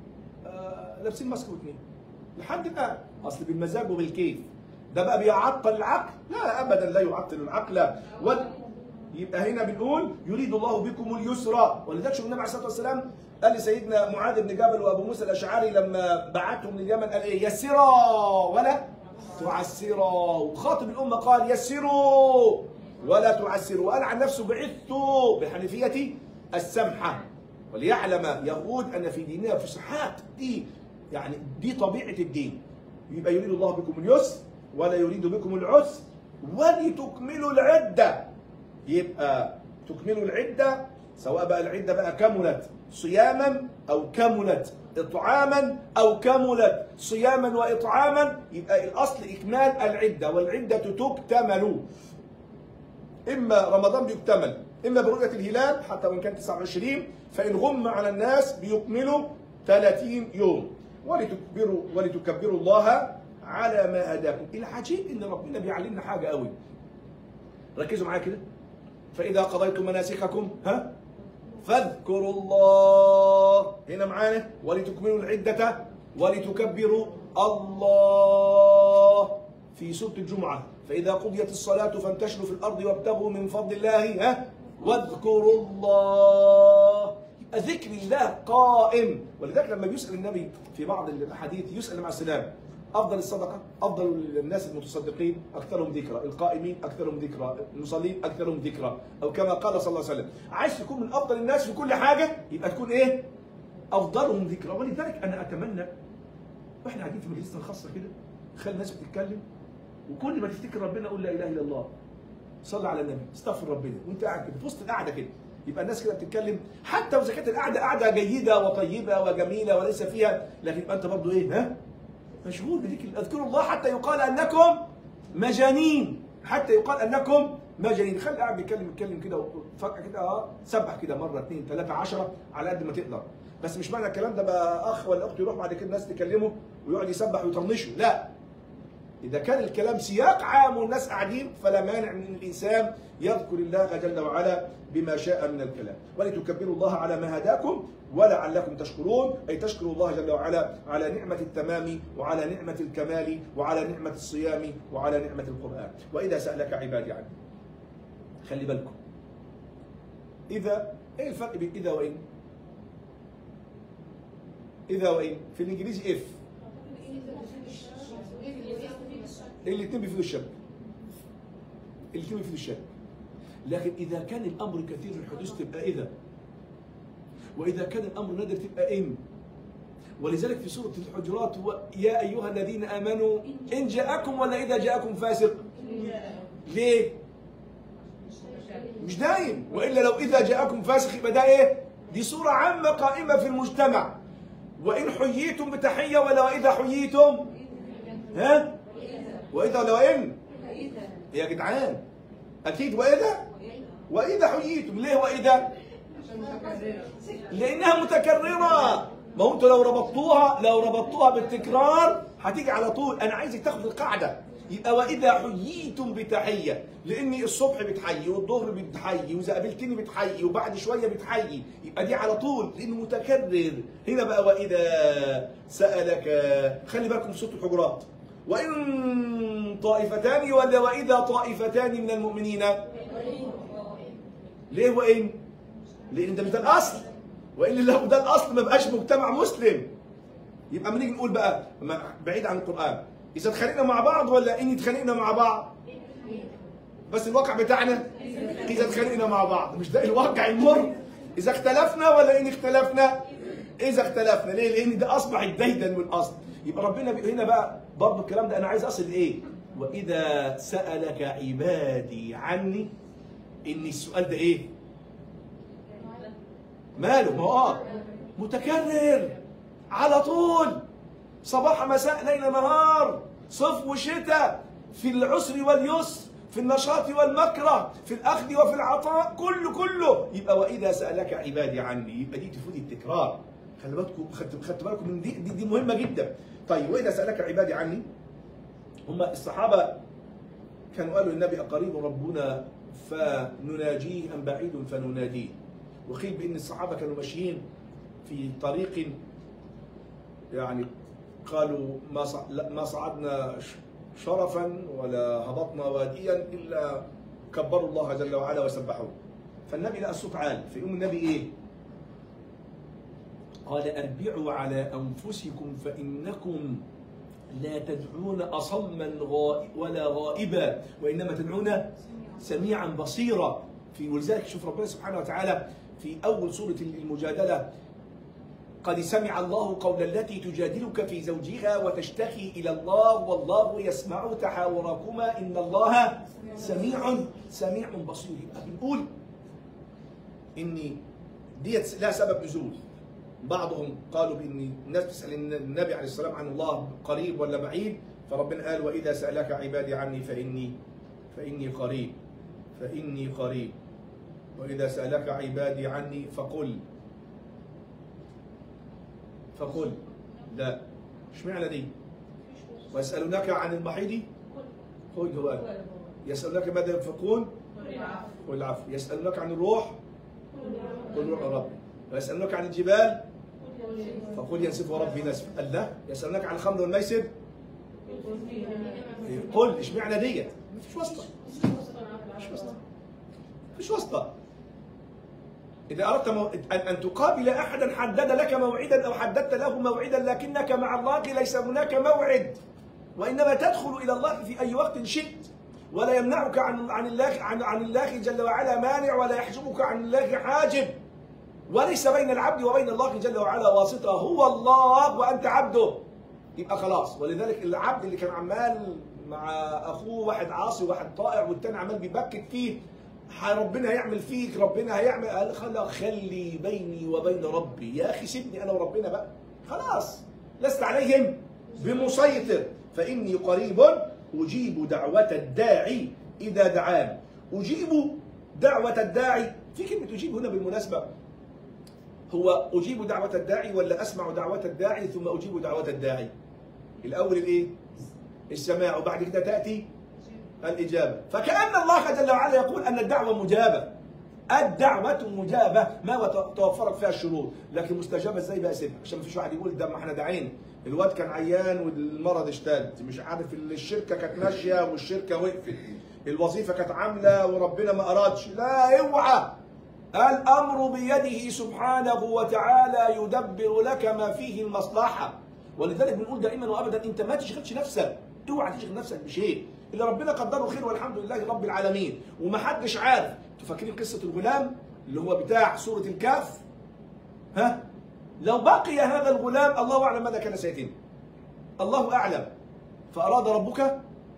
Speaker 1: آه لابسين ماسك واثنين لحد الان اصل بالمزاج وبالكيف ده بقى بيعطل العقل لا ابدا لا يعطل العقل وال... يبقى هنا بنقول يريد الله بكم اليسر ولذلك شوف النبي عليه الصلاه والسلام قال لسيدنا معاذ بن جبل وابو موسى الاشعري لما بعتهم لليمن قال ايه يسرا ولا تعسرا وخاطب الامه قال يسروا ولا تعسروا وقال عن نفسه بعثت بحنيفيه السمحه وليعلم يهود ان في ديننا فسحات دي يعني دي طبيعه الدين يبقى يريد الله بكم اليسر ولا يريد بكم العسر ولتكملوا العده يبقى تكملوا العدة سواء بقى العدة بقى كملت صياما أو كملت إطعاما أو كملت صياما وإطعاما يبقى الأصل إكمال العدة والعدة تكتمل إما رمضان بيكتمل إما برؤية الهلال حتى وإن كان 29 فإن غم على الناس بيكملوا 30 يوم ولتكبروا ولتكبروا الله على ما هداكم العجيب إن ربنا بيعلمنا حاجة قوي ركزوا معايا كده فإذا قضيتم مناسككم ها فاذكروا الله هنا معانا ولتكملوا العدة ولتكبروا الله في سورة الجمعة فإذا قضيت الصلاة فانتشروا في الأرض وابتغوا من فضل الله ها واذكروا الله يبقى ذكر الله قائم ولذلك لما بيسأل النبي في بعض الأحاديث يسأل مع السلام أفضل الصدقة أفضل الناس المتصدقين أكثرهم ذكرى القائمين أكثرهم ذكرى المصلين أكثرهم ذكرى أو كما قال صلى الله عليه وسلم عايز تكون من أفضل الناس في كل حاجة يبقى تكون إيه أفضلهم ذكرى ولذلك أنا أتمنى واحنا قاعدين في مجلسنا الخاصه كده خلي الناس بتتكلم وكل ما تفتكر ربنا قول لا اله الا الله صلي على النبي استغفر ربنا وانت قاعد كده في وسط القعده كده يبقى الناس كده بتتكلم حتى واذا كانت القعده قعده جيده وطيبه وجميله وليس فيها لكن يبقى انت برضه ايه ها مشغول بذكر اذكروا الله حتى يقال انكم مجانين حتى يقال انكم مجانين خلي قاعد بيتكلم يتكلم كده فجاه كده اه سبح كده مره اثنين ثلاثه عشرة على قد ما تقدر بس مش معنى الكلام ده بقى اخ ولا اخت يروح بعد كده الناس تكلمه ويقعد يسبح ويطنشه لا اذا كان الكلام سياق عام والناس قاعدين فلا مانع من ان الانسان يذكر الله جل وعلا بما شاء من الكلام ولتكبروا الله على ما هداكم ولعلكم تشكرون اي تشكروا الله جل وعلا على نعمه التمام وعلى نعمه الكمال وعلى نعمه الصيام وعلى نعمه القران واذا سالك عبادي عني خلي بالكم اذا ايه الفرق بين اذا وان اذا وان في الانجليزي اف الاثنين بيفيدوا الشك الاثنين بيفيدوا الشك لكن اذا كان الامر كثير الحدوث تبقى اذا واذا كان الامر نادر تبقى ان ولذلك في سوره الحجرات و- يا ايها الذين امنوا ان جاءكم ولا اذا جاءكم فاسق ليه مش دايم والا لو اذا جاءكم فاسق يبقى ده ايه دي صوره عامه قائمه في المجتمع وان حييتم بتحيه ولا واذا حييتم ها واذا لو ان يا جدعان اكيد واذا واذا حييتم ليه واذا لانها متكرره ما هو انتوا لو ربطتوها لو ربطتوها بالتكرار هتيجي على طول انا عايزك تاخد القاعده يبقى واذا حييتم بتحيه لاني الصبح بتحيي والظهر بتحيي واذا قابلتني بتحيي وبعد شويه بتحيي يبقى دي على طول لانه متكرر هنا بقى واذا سالك خلي بالكم من صوت الحجرات وان طائفتان ولا واذا طائفتان من المؤمنين ليه وان لان ده مش ده الاصل والا لو ده الاصل ما بقاش مجتمع مسلم يبقى ما نيجي نقول بقى ما- بعيد عن القران اذا اتخانقنا مع بعض ولا ان اتخانقنا مع بعض بس الواقع بتاعنا اذا اتخانقنا مع بعض مش ده الواقع المر اذا اختلفنا ولا ان اختلفنا اذا اختلفنا ليه لان ده اصبح الديدن والاصل يبقى ربنا بي- هنا بقى برضه الكلام ده انا عايز اصل ايه واذا سالك عبادي عني ان السؤال ده ايه ماله ما هو آه، متكرر على طول صباح مساء ليل نهار صيف وشتاء في العسر واليسر في النشاط والمكره في الاخذ وفي العطاء كله كله يبقى واذا سالك عبادي عني يبقى دي تفيد التكرار خلي بالكم خدت خدت بالكم من دي, دي دي مهمه جدا طيب واذا سالك عبادي عني هم الصحابه كانوا قالوا للنبي أقريب ربنا فنناجيه أم بعيد فنناديه وقيل بأن الصحابة كانوا ماشيين في طريق يعني قالوا ما صع- لا- ما صعدنا ش- شرفا ولا هبطنا واديا إلا كبروا الله جل وعلا وسبحوه فالنبي لقى الصوت عال فيقوم النبي إيه قال أربعوا على أنفسكم فإنكم لا تدعون أصما غائب ولا غائبا وإنما تدعون سميعا بصيرا في ولذلك شوف ربنا سبحانه وتعالى في أول سورة المجادلة قد سمع الله قول التي تجادلك في زوجها وتشتكي إلى الله والله يسمع تحاوركما إن الله سميع سميع بصير يبقى بنقول إن ديت لها سبب نزول بعضهم قالوا بان الناس تسال النبي عليه السلام عن الله قريب ولا بعيد فربنا قال واذا سالك عبادي عني فاني فاني قريب فاني قريب واذا سالك عبادي عني فقل فقل لا اشمعنى دي ويسالونك عن المحيض قل هو يسالونك ماذا ينفقون قل العفو يسالونك عن الروح قل روح ربي ويسالونك عن الجبال فقل ينسف ربي نسفا قال لا يسألونك عن الخمر والميسر قل اشمعنى ديت مفيش واسطه مفيش واسطه مفيش واسطه إذا أردت مو... أن أن تقابل أحدا حدد لك موعدا أو حددت له موعدا لكنك مع الله ليس هناك موعد وإنما تدخل إلى الله في أي وقت شئت ولا يمنعك عن عن الله عن عن الله جل وعلا مانع ولا يحجبك عن الله حاجب وليس بين العبد وبين الله جل وعلا واسطة هو الله وأنت عبده يبقى خلاص ولذلك العبد اللي كان عمال مع أخوه واحد عاصي وواحد طائع والتاني عمال بيبكت فيه ح- ربنا هيعمل فيك ربنا هيعمل قال خلا خلي بيني وبين ربي يا أخي سيبني أنا وربنا بقى خلاص لست عليهم بمسيطر فإني قريب أجيب دعوة الداعي إذا دعان أجيب دعوة الداعي في كلمة أجيب هنا بالمناسبة هو أجيب دعوة الداعي ولا أسمع دعوة الداعي ثم أجيب دعوة الداعي الأول الإيه؟ السماع وبعد كده تأتي الإجابة فكأن الله جل وعلا يقول أن الدعوة مجابة الدعوة مجابة ما توفرت فيها الشروط لكن مستجابة ازاي بقى سيبها عشان ما فيش واحد يقول ده ما احنا داعين الواد كان عيان والمرض اشتد مش عارف الشركة كانت ماشية والشركة وقفت الوظيفة كانت عاملة وربنا ما أرادش لا اوعى الأمر بيده سبحانه وتعالى يدبر لك ما فيه المصلحة ولذلك بنقول دائما وأبدا أنت ما تشغلش نفسك اوعى تشغل نفسك بشيء اللي ربنا قدره خير والحمد لله رب العالمين ومحدش عارف انتوا فاكرين قصة الغلام اللي هو بتاع سورة الكهف ها لو بقي هذا الغلام الله أعلم ماذا كان سيتم الله أعلم فأراد ربك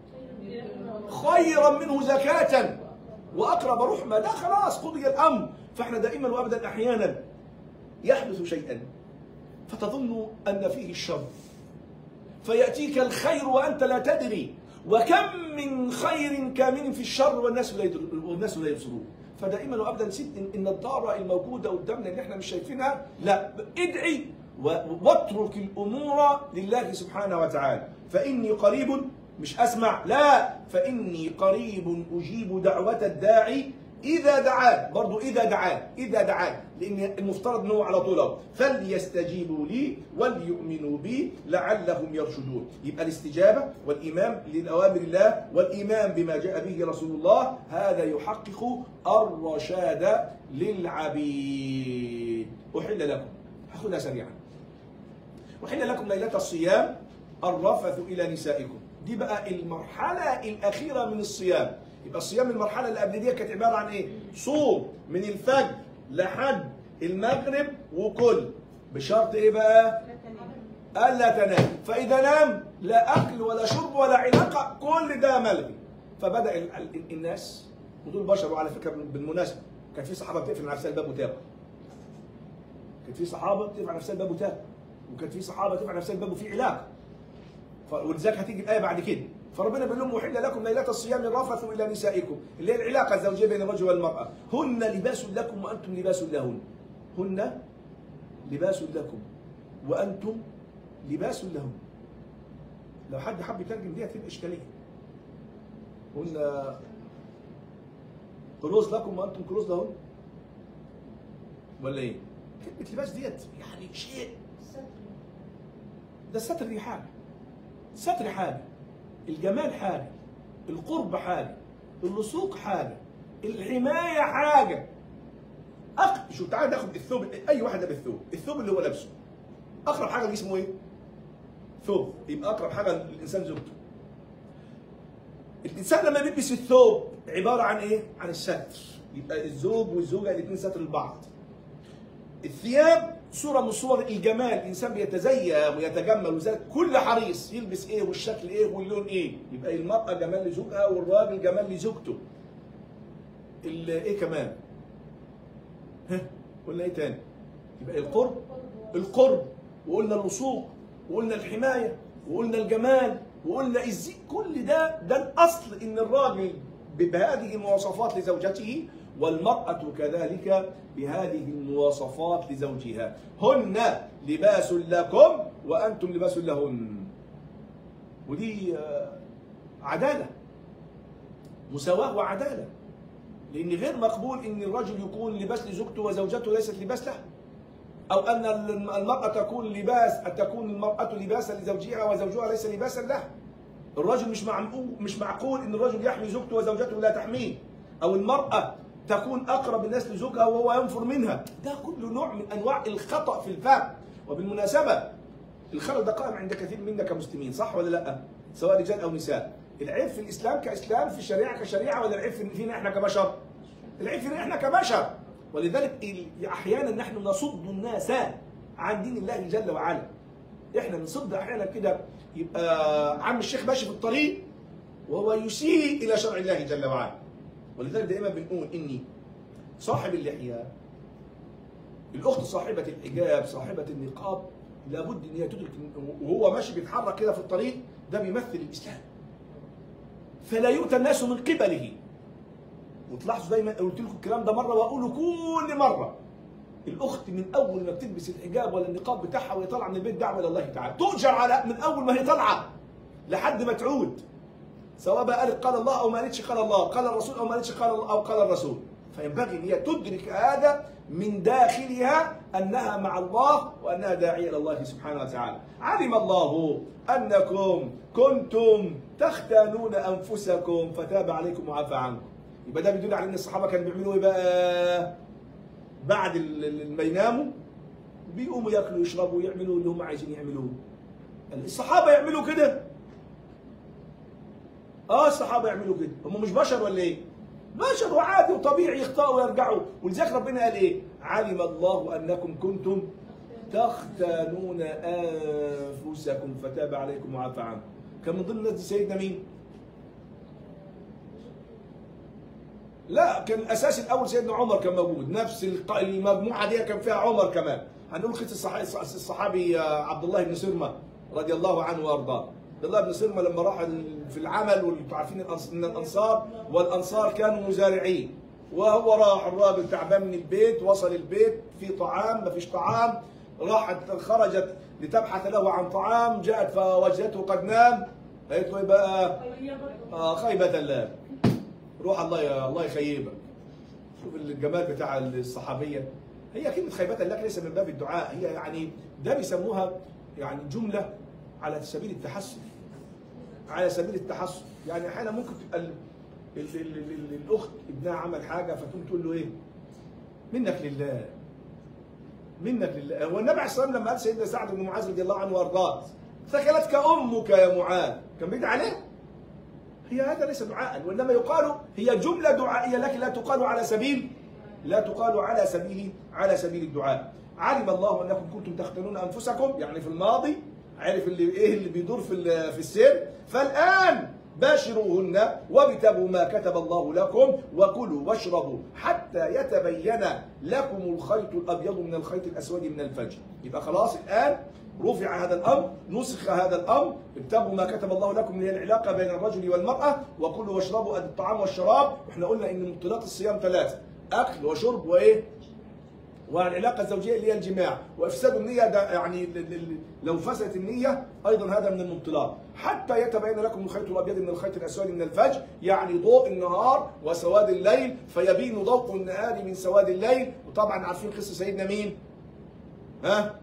Speaker 1: خيرا منه زكاة وأقرب رحمة لا خلاص قضي الأمر فاحنا دائما وأبدا أحيانا يحدث شيئا فتظن أن فيه الشر فيأتيك الخير وأنت لا تدري وكم من خير كامن في الشر والناس لا يدر- والناس لا يبصرون فدائما وابدا نسيت ان إن الضاره الموجوده قدامنا اللي احنا مش شايفينها لا ادعي و- واترك الامور لله سبحانه وتعالى فاني قريب مش اسمع لا فاني قريب اجيب دعوه الداعي اذا دعان برضو اذا دعان اذا دعان لان المفترض انه على طول أهو. فليستجيبوا لي وليؤمنوا بي لعلهم يرشدون يبقى الاستجابه والايمان لاوامر الله والايمان بما جاء به رسول الله هذا يحقق الرشاد للعبيد احل لكم هاخدها سريعا وحل لكم ليله الصيام الرفث الى نسائكم دي بقى المرحله الاخيره من الصيام يبقى الصيام المرحله اللي قبل دي كانت عباره عن ايه صوم من الفجر لحد المغرب وكل بشرط ايه بقى الا تنام فاذا نام لا اكل ولا شرب ولا علاقه كل ده ملغي فبدا ال- ال- الناس ودول بشر وعلى فكره بالمناسبه كان في صحابه بتقفل على نفسها الباب وتاكل كان في صحابه بتقفل على نفسها الباب وتاكل وكان في صحابه تقفل على نفسها الباب وفي علاقه ف- ولذلك هتيجي الايه بعد كده فربنا بيقول لهم احل لكم ليله الصيام الرفث الى نسائكم اللي هي العلاقه الزوجيه بين الرجل والمراه هن لباس لكم وانتم لباس لهن هن لباس لكم وانتم لباس لهن لو حد حب يترجم دي هتبقى اشكاليه هن كروز لكم وانتم كروز لهن ولا ايه؟ كلمه لباس ديت يعني شيء ده الستر دي حاجه ستر حاجه الجمال حاجه القرب حاجه اللصوق حاجه الحمايه حاجه أق... شو تعال ناخد الثوب اي واحد ده بالثوب الثوب اللي هو لابسه اقرب حاجه لجسمه ايه ثوب يبقى اقرب حاجه للانسان زوجته الانسان لما بيلبس الثوب عباره عن ايه عن الستر يبقى الزوج والزوجه الاثنين ستر لبعض الثياب صوره من صور الجمال الانسان بيتزين ويتجمل وذلك كل حريص يلبس ايه والشكل ايه واللون ايه يبقى المراه جمال لزوجها والراجل جمال لزوجته ال- ايه كمان ها قلنا ايه تاني يبقى القرب القرب وقلنا اللصوق وقلنا الحمايه وقلنا الجمال وقلنا الزي كل ده ده الاصل ان الراجل بهذه المواصفات لزوجته والمرأة كذلك بهذه المواصفات لزوجها هن لباس لكم وأنتم لباس لهن ودي آه، عدالة مساواة وعدالة لأن غير مقبول أن الرجل يكون لباس لزوجته وزوجته ليست لباس له أو أن المرأة تكون لباس تكون المرأة لباسا لزوجها وزوجها ليس لباسا له الرجل مش معقول مش معقول ان الرجل يحمي زوجته وزوجته لا تحميه او المراه تكون اقرب الناس لزوجها وهو ينفر منها ده كله نوع من انواع الخطا في الفهم وبالمناسبه الخلل ده قائم عند كثير منا كمسلمين صح ولا لا سواء رجال او نساء العيب في الاسلام كاسلام في الشريعه كشريعه ولا العيب في- فينا احنا كبشر العيب فينا احنا كبشر ولذلك ال- احيانا نحن نصد الناس عن دين الله جل وعلا احنا بنصد احيانا كده يبقى عم الشيخ ماشي في الطريق وهو يسيء الى شرع الله جل وعلا ولذلك دائما بنقول اني صاحب اللحيه الاخت صاحبه الحجاب صاحبه النقاب لابد ان هي تدرك إن- وهو ماشي بيتحرك كده في الطريق ده بيمثل الاسلام فلا يؤتى الناس من قبله وتلاحظوا دايما قلت لكم الكلام ده مره واقوله كل مره الاخت من اول ما بتلبس الحجاب ولا النقاب بتاعها وهي طالعه من البيت دعوه الى الله تعالى تؤجر على من اول ما هي طالعه لحد ما تعود سواء بقى قالت قال الله او ما قالتش قال الله قال الرسول او ما قالتش قال الله او قال الرسول فينبغي ان هي تدرك هذا من داخلها انها مع الله وانها داعيه الى الله سبحانه وتعالى علم الله انكم كنتم تختانون انفسكم فتاب عليكم وعفى عنكم يبقى ده بيدل على ان الصحابه كانوا بيعملوا ايه بقى بعد ال- ال- ما يناموا بيقوموا ياكلوا يشربوا يعملوا اللي هم عايزين يعملوه الصحابه يعملوا كده اه الصحابه يعملوا كده هم مش بشر ولا ايه بشر وعادي وطبيعي يخطئوا ويرجعوا ولذلك ربنا قال ايه علم الله انكم كنتم تختانون انفسكم فتاب عليكم وعفى عنكم كان من ضمن الناس دي سيدنا مين لا كان الاساس الاول سيدنا عمر كان موجود نفس الق- المجموعه دي كان فيها عمر كمان هنقول قصه الصحابي, الصحابي آه، عبد الله بن سرمه رضي الله عنه وارضاه عبد الله بن سرمه لما راح ال- في العمل وانتم عارفين الأنص- من الانصار والانصار كانوا مزارعين وهو راح الراجل تعبان من البيت وصل البيت في طعام ما فيش طعام راحت خرجت لتبحث له عن طعام جاءت فوجدته قد نام قالت له إيه بقى آه خيبة الله روح الله يا الله يخيبك شوف الجمال بتاع الصحابيه هي كلمه خيبه لك ليس من باب الدعاء هي يعني ده بيسموها يعني جمله على سبيل التحسن على سبيل التحسن يعني احيانا ممكن تبقى ال- ال- ال- ال- ال- الاخت ابنها عمل حاجه فتقوم تقول له ايه؟ منك لله منك لله هو النبي عليه الصلاه والسلام لما قال سيدنا سعد بن معاذ رضي الله عنه وارضاه ثكلتك امك يا معاذ كان بيدعي عليه هي هذا ليس دعاء وانما يقال هي جمله دعائيه لكن لا تقال على سبيل لا تقال على سبيل على سبيل الدعاء علم الله انكم كنتم تختنون انفسكم يعني في الماضي عرف اللي ايه اللي بيدور في ال- في السر فالان باشروهن وابتغوا ما كتب الله لكم وكلوا واشربوا حتى يتبين لكم الخيط الابيض من الخيط الاسود من الفجر يبقى خلاص الان رفع هذا الامر نسخ هذا الامر ابتغوا ما كتب الله لكم اللي هي العلاقه بين الرجل والمراه وكلوا واشربوا ادي الطعام والشراب واحنا قلنا ان مبطلات الصيام ثلاثه اكل وشرب وايه والعلاقه الزوجيه اللي هي الجماع وافساد النيه ده يعني ال- ال- ال- لو فسدت النيه ايضا هذا من المبطلات حتى يتبين لكم الخيط الابيض من الخيط الاسود من الفجر يعني ضوء النهار وسواد الليل فيبين ضوء النهار من سواد الليل وطبعا عارفين قصه سيدنا مين؟ ها؟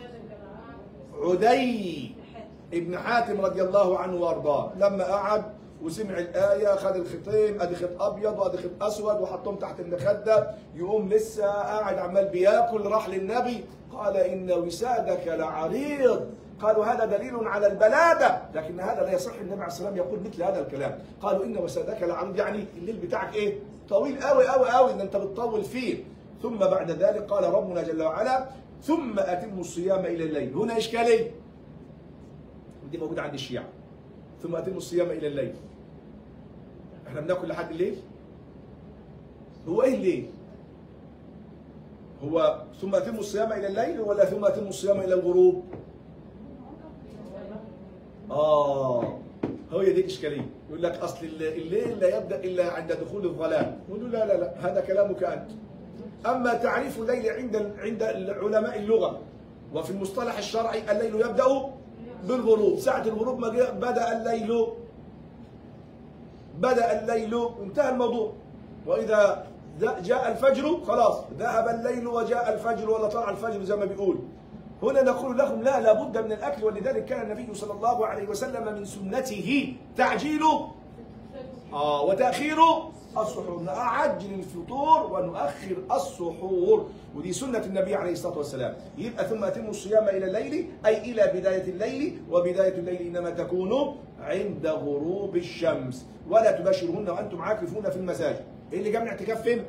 Speaker 1: عدي ابن حاتم رضي الله عنه وارضاه لما قعد وسمع الآية خد الخيطين ادي خيط ابيض وادي خيط اسود وحطهم تحت المخدة يقوم لسه قاعد عمال بياكل راح للنبي قال ان وسادك لعريض قالوا هذا دليل على البلادة لكن هذا لا يصح النبي عليه الصلاة والسلام يقول مثل هذا الكلام قالوا ان وسادك لعريض يعني الليل بتاعك ايه طويل قوي قوي قوي ان انت بتطول فيه ثم بعد ذلك قال ربنا جل وعلا ثم اتموا الصيام الى الليل هنا اشكاليه ودي موجوده عند الشيعة ثم اتموا الصيام الى الليل احنا بناكل لحد الليل هو ايه الليل هو ثم اتموا الصيام الى الليل ولا ثم اتموا الصيام الى الغروب اه هو دي الاشكاليه يقول لك اصل الليل لا يبدا الا عند دخول الظلام نقول له لا لا لا هذا كلامك انت اما تعريف الليل عند عند علماء اللغه وفي المصطلح الشرعي الليل يبدا بالغروب ساعه الغروب ما جاء بدا الليل بدا الليل انتهى الموضوع واذا جاء الفجر خلاص ذهب الليل وجاء الفجر ولا طلع الفجر زي ما بيقول هنا نقول لهم لا لابد من الأكل ولذلك كان النبي صلى الله عليه وسلم من سنته تعجيل آه وتأخير السحور نعجل الفطور ونؤخر السحور ودي سنة النبي عليه الصلاة والسلام يبقى ثم أتموا الصيام إلى الليل أي إلى بداية الليل وبداية الليل إنما تكون عند غروب الشمس ولا تباشرهن وأنتم عاكفون في المساجد إيه اللي جاب الاعتكاف فين؟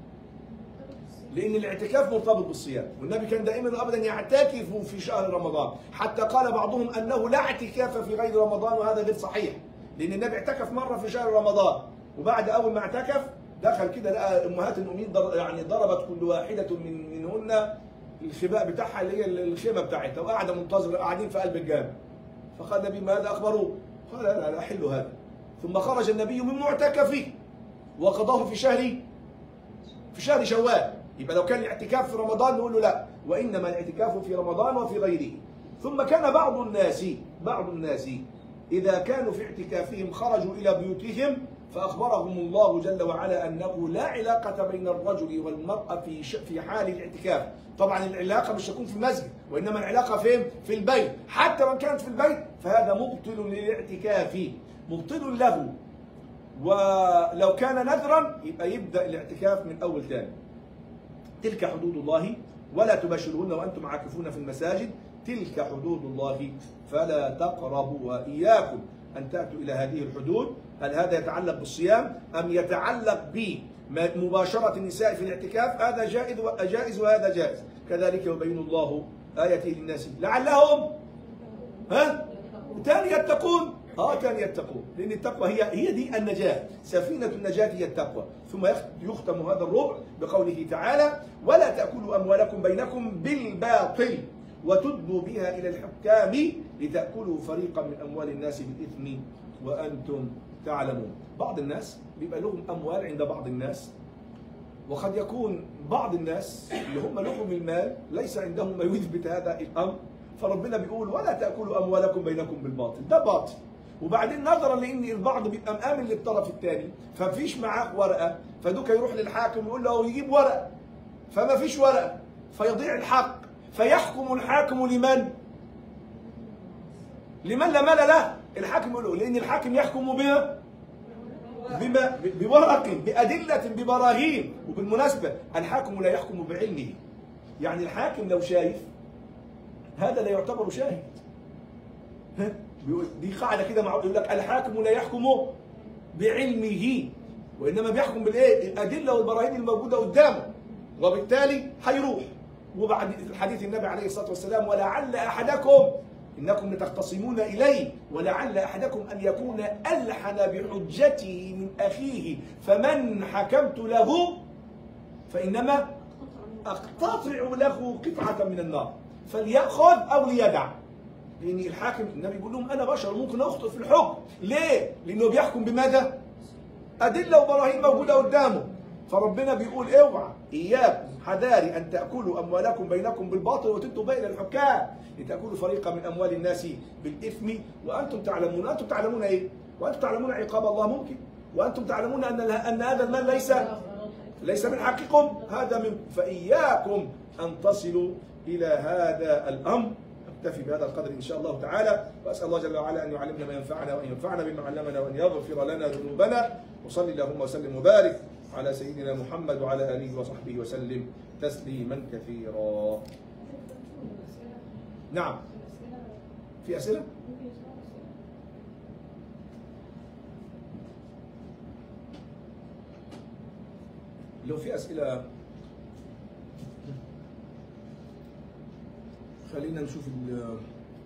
Speaker 1: لأن الاعتكاف مرتبط بالصيام والنبي كان دائما أبدا يعتكف في شهر رمضان حتى قال بعضهم أنه لا اعتكاف في غير رمضان وهذا غير صحيح لأن النبي اعتكف مرة في شهر رمضان وبعد أول ما اعتكف دخل كده لقى أمهات المؤمنين ضر يعني ضربت كل واحدة من منهن الخباء بتاعها اللي هي الخيمة بتاعتها وقاعدة منتظرة قاعدين في قلب الجامع فقال النبي ماذا أخبروه؟ قال لا لا حل هذا ثم خرج النبي من معتكفه وقضاه في شهر في شهر شوال يبقى لو كان الاعتكاف في رمضان نقول له لا وانما الاعتكاف في رمضان وفي غيره ثم كان بعض الناس بعض الناس اذا كانوا في اعتكافهم خرجوا الى بيوتهم فاخبرهم الله جل وعلا انه لا علاقه بين الرجل والمراه في ش... في حال الاعتكاف طبعا العلاقه مش تكون في المسجد وانما العلاقه فين في البيت حتى من كانت في البيت فهذا مبطل للاعتكاف مبطل له ولو كان نذرا يبقى يبدا الاعتكاف من اول تاني تلك حدود الله ولا تباشرون وانتم عاكفون في المساجد تلك حدود الله فلا تقربوا واياكم ان تاتوا الى هذه الحدود هل هذا يتعلق بالصيام ام يتعلق بمباشره النساء في الاعتكاف هذا جائز جائز وهذا جائز كذلك يبين الله اياته للناس لعلهم ها تاني يتقون اه كان يتقون لان التقوى هي هي دي النجاه سفينه النجاه هي التقوى ثم يختم هذا الربع بقوله تعالى ولا تاكلوا اموالكم بينكم بالباطل وتدلوا بها الى الحكام لتاكلوا فريقا من اموال الناس بالاثم وانتم تعلمون بعض الناس بيبقى لهم اموال عند بعض الناس وقد يكون بعض الناس اللي هم لهم المال ليس عندهم ما يثبت هذا الامر فربنا بيقول ولا تاكلوا اموالكم بينكم بالباطل ده باطل وبعدين نظرا لان البعض بيبقى مآمن للطرف الثاني فمفيش معاه ورقه فدوك يروح للحاكم يقول له يجيب ورقه فما فيش ورقه فيضيع الحق فيحكم الحاكم لمن؟ لمن لا مال له الحاكم يقول له لان الحاكم يحكم بما بما بورق بأدلة ببراهين وبالمناسبة الحاكم لا يحكم بعلمه يعني الحاكم لو شايف هذا لا يعتبر شاهد ها؟ بيقول دي قاعده كده معروف يقول لك الحاكم لا يحكم بعلمه وانما بيحكم بالايه؟ الادله والبراهين الموجوده قدامه وبالتالي هيروح وبعد حديث النبي عليه الصلاه والسلام ولعل احدكم انكم لتختصمون اليه ولعل احدكم ان يكون الحن بحجته من اخيه فمن حكمت له فانما اقتطع له قطعه من النار فليأخذ أو ليدع لأن الحاكم النبي بيقول لهم أنا بشر ممكن أخطئ في الحكم ليه؟ لأنه بيحكم بماذا؟ أدلة وبراهين موجودة قدامه فربنا بيقول اوعى إياكم حذاري أن تأكلوا أموالكم بينكم بالباطل وتدوا بين الحكام لتأكلوا فريقا من أموال الناس بالإثم وأنتم تعلمون أنتم تعلمون إيه؟ وأنتم تعلمون عقاب الله ممكن وأنتم تعلمون أن أن هذا المال ليس ليس من حقكم هذا من فإياكم أن تصلوا إلى هذا الأمر نكتفي بهذا القدر إن شاء الله تعالى وأسأل الله جل وعلا أن يعلمنا ما ينفعنا وأن ينفعنا بما علمنا وأن يغفر لنا ذنوبنا وصلي اللهم وسلم وبارك على سيدنا محمد وعلى آله وصحبه وسلم تسليما كثيرا نعم في أسئلة؟ لو في أسئلة خلينا نشوف ال-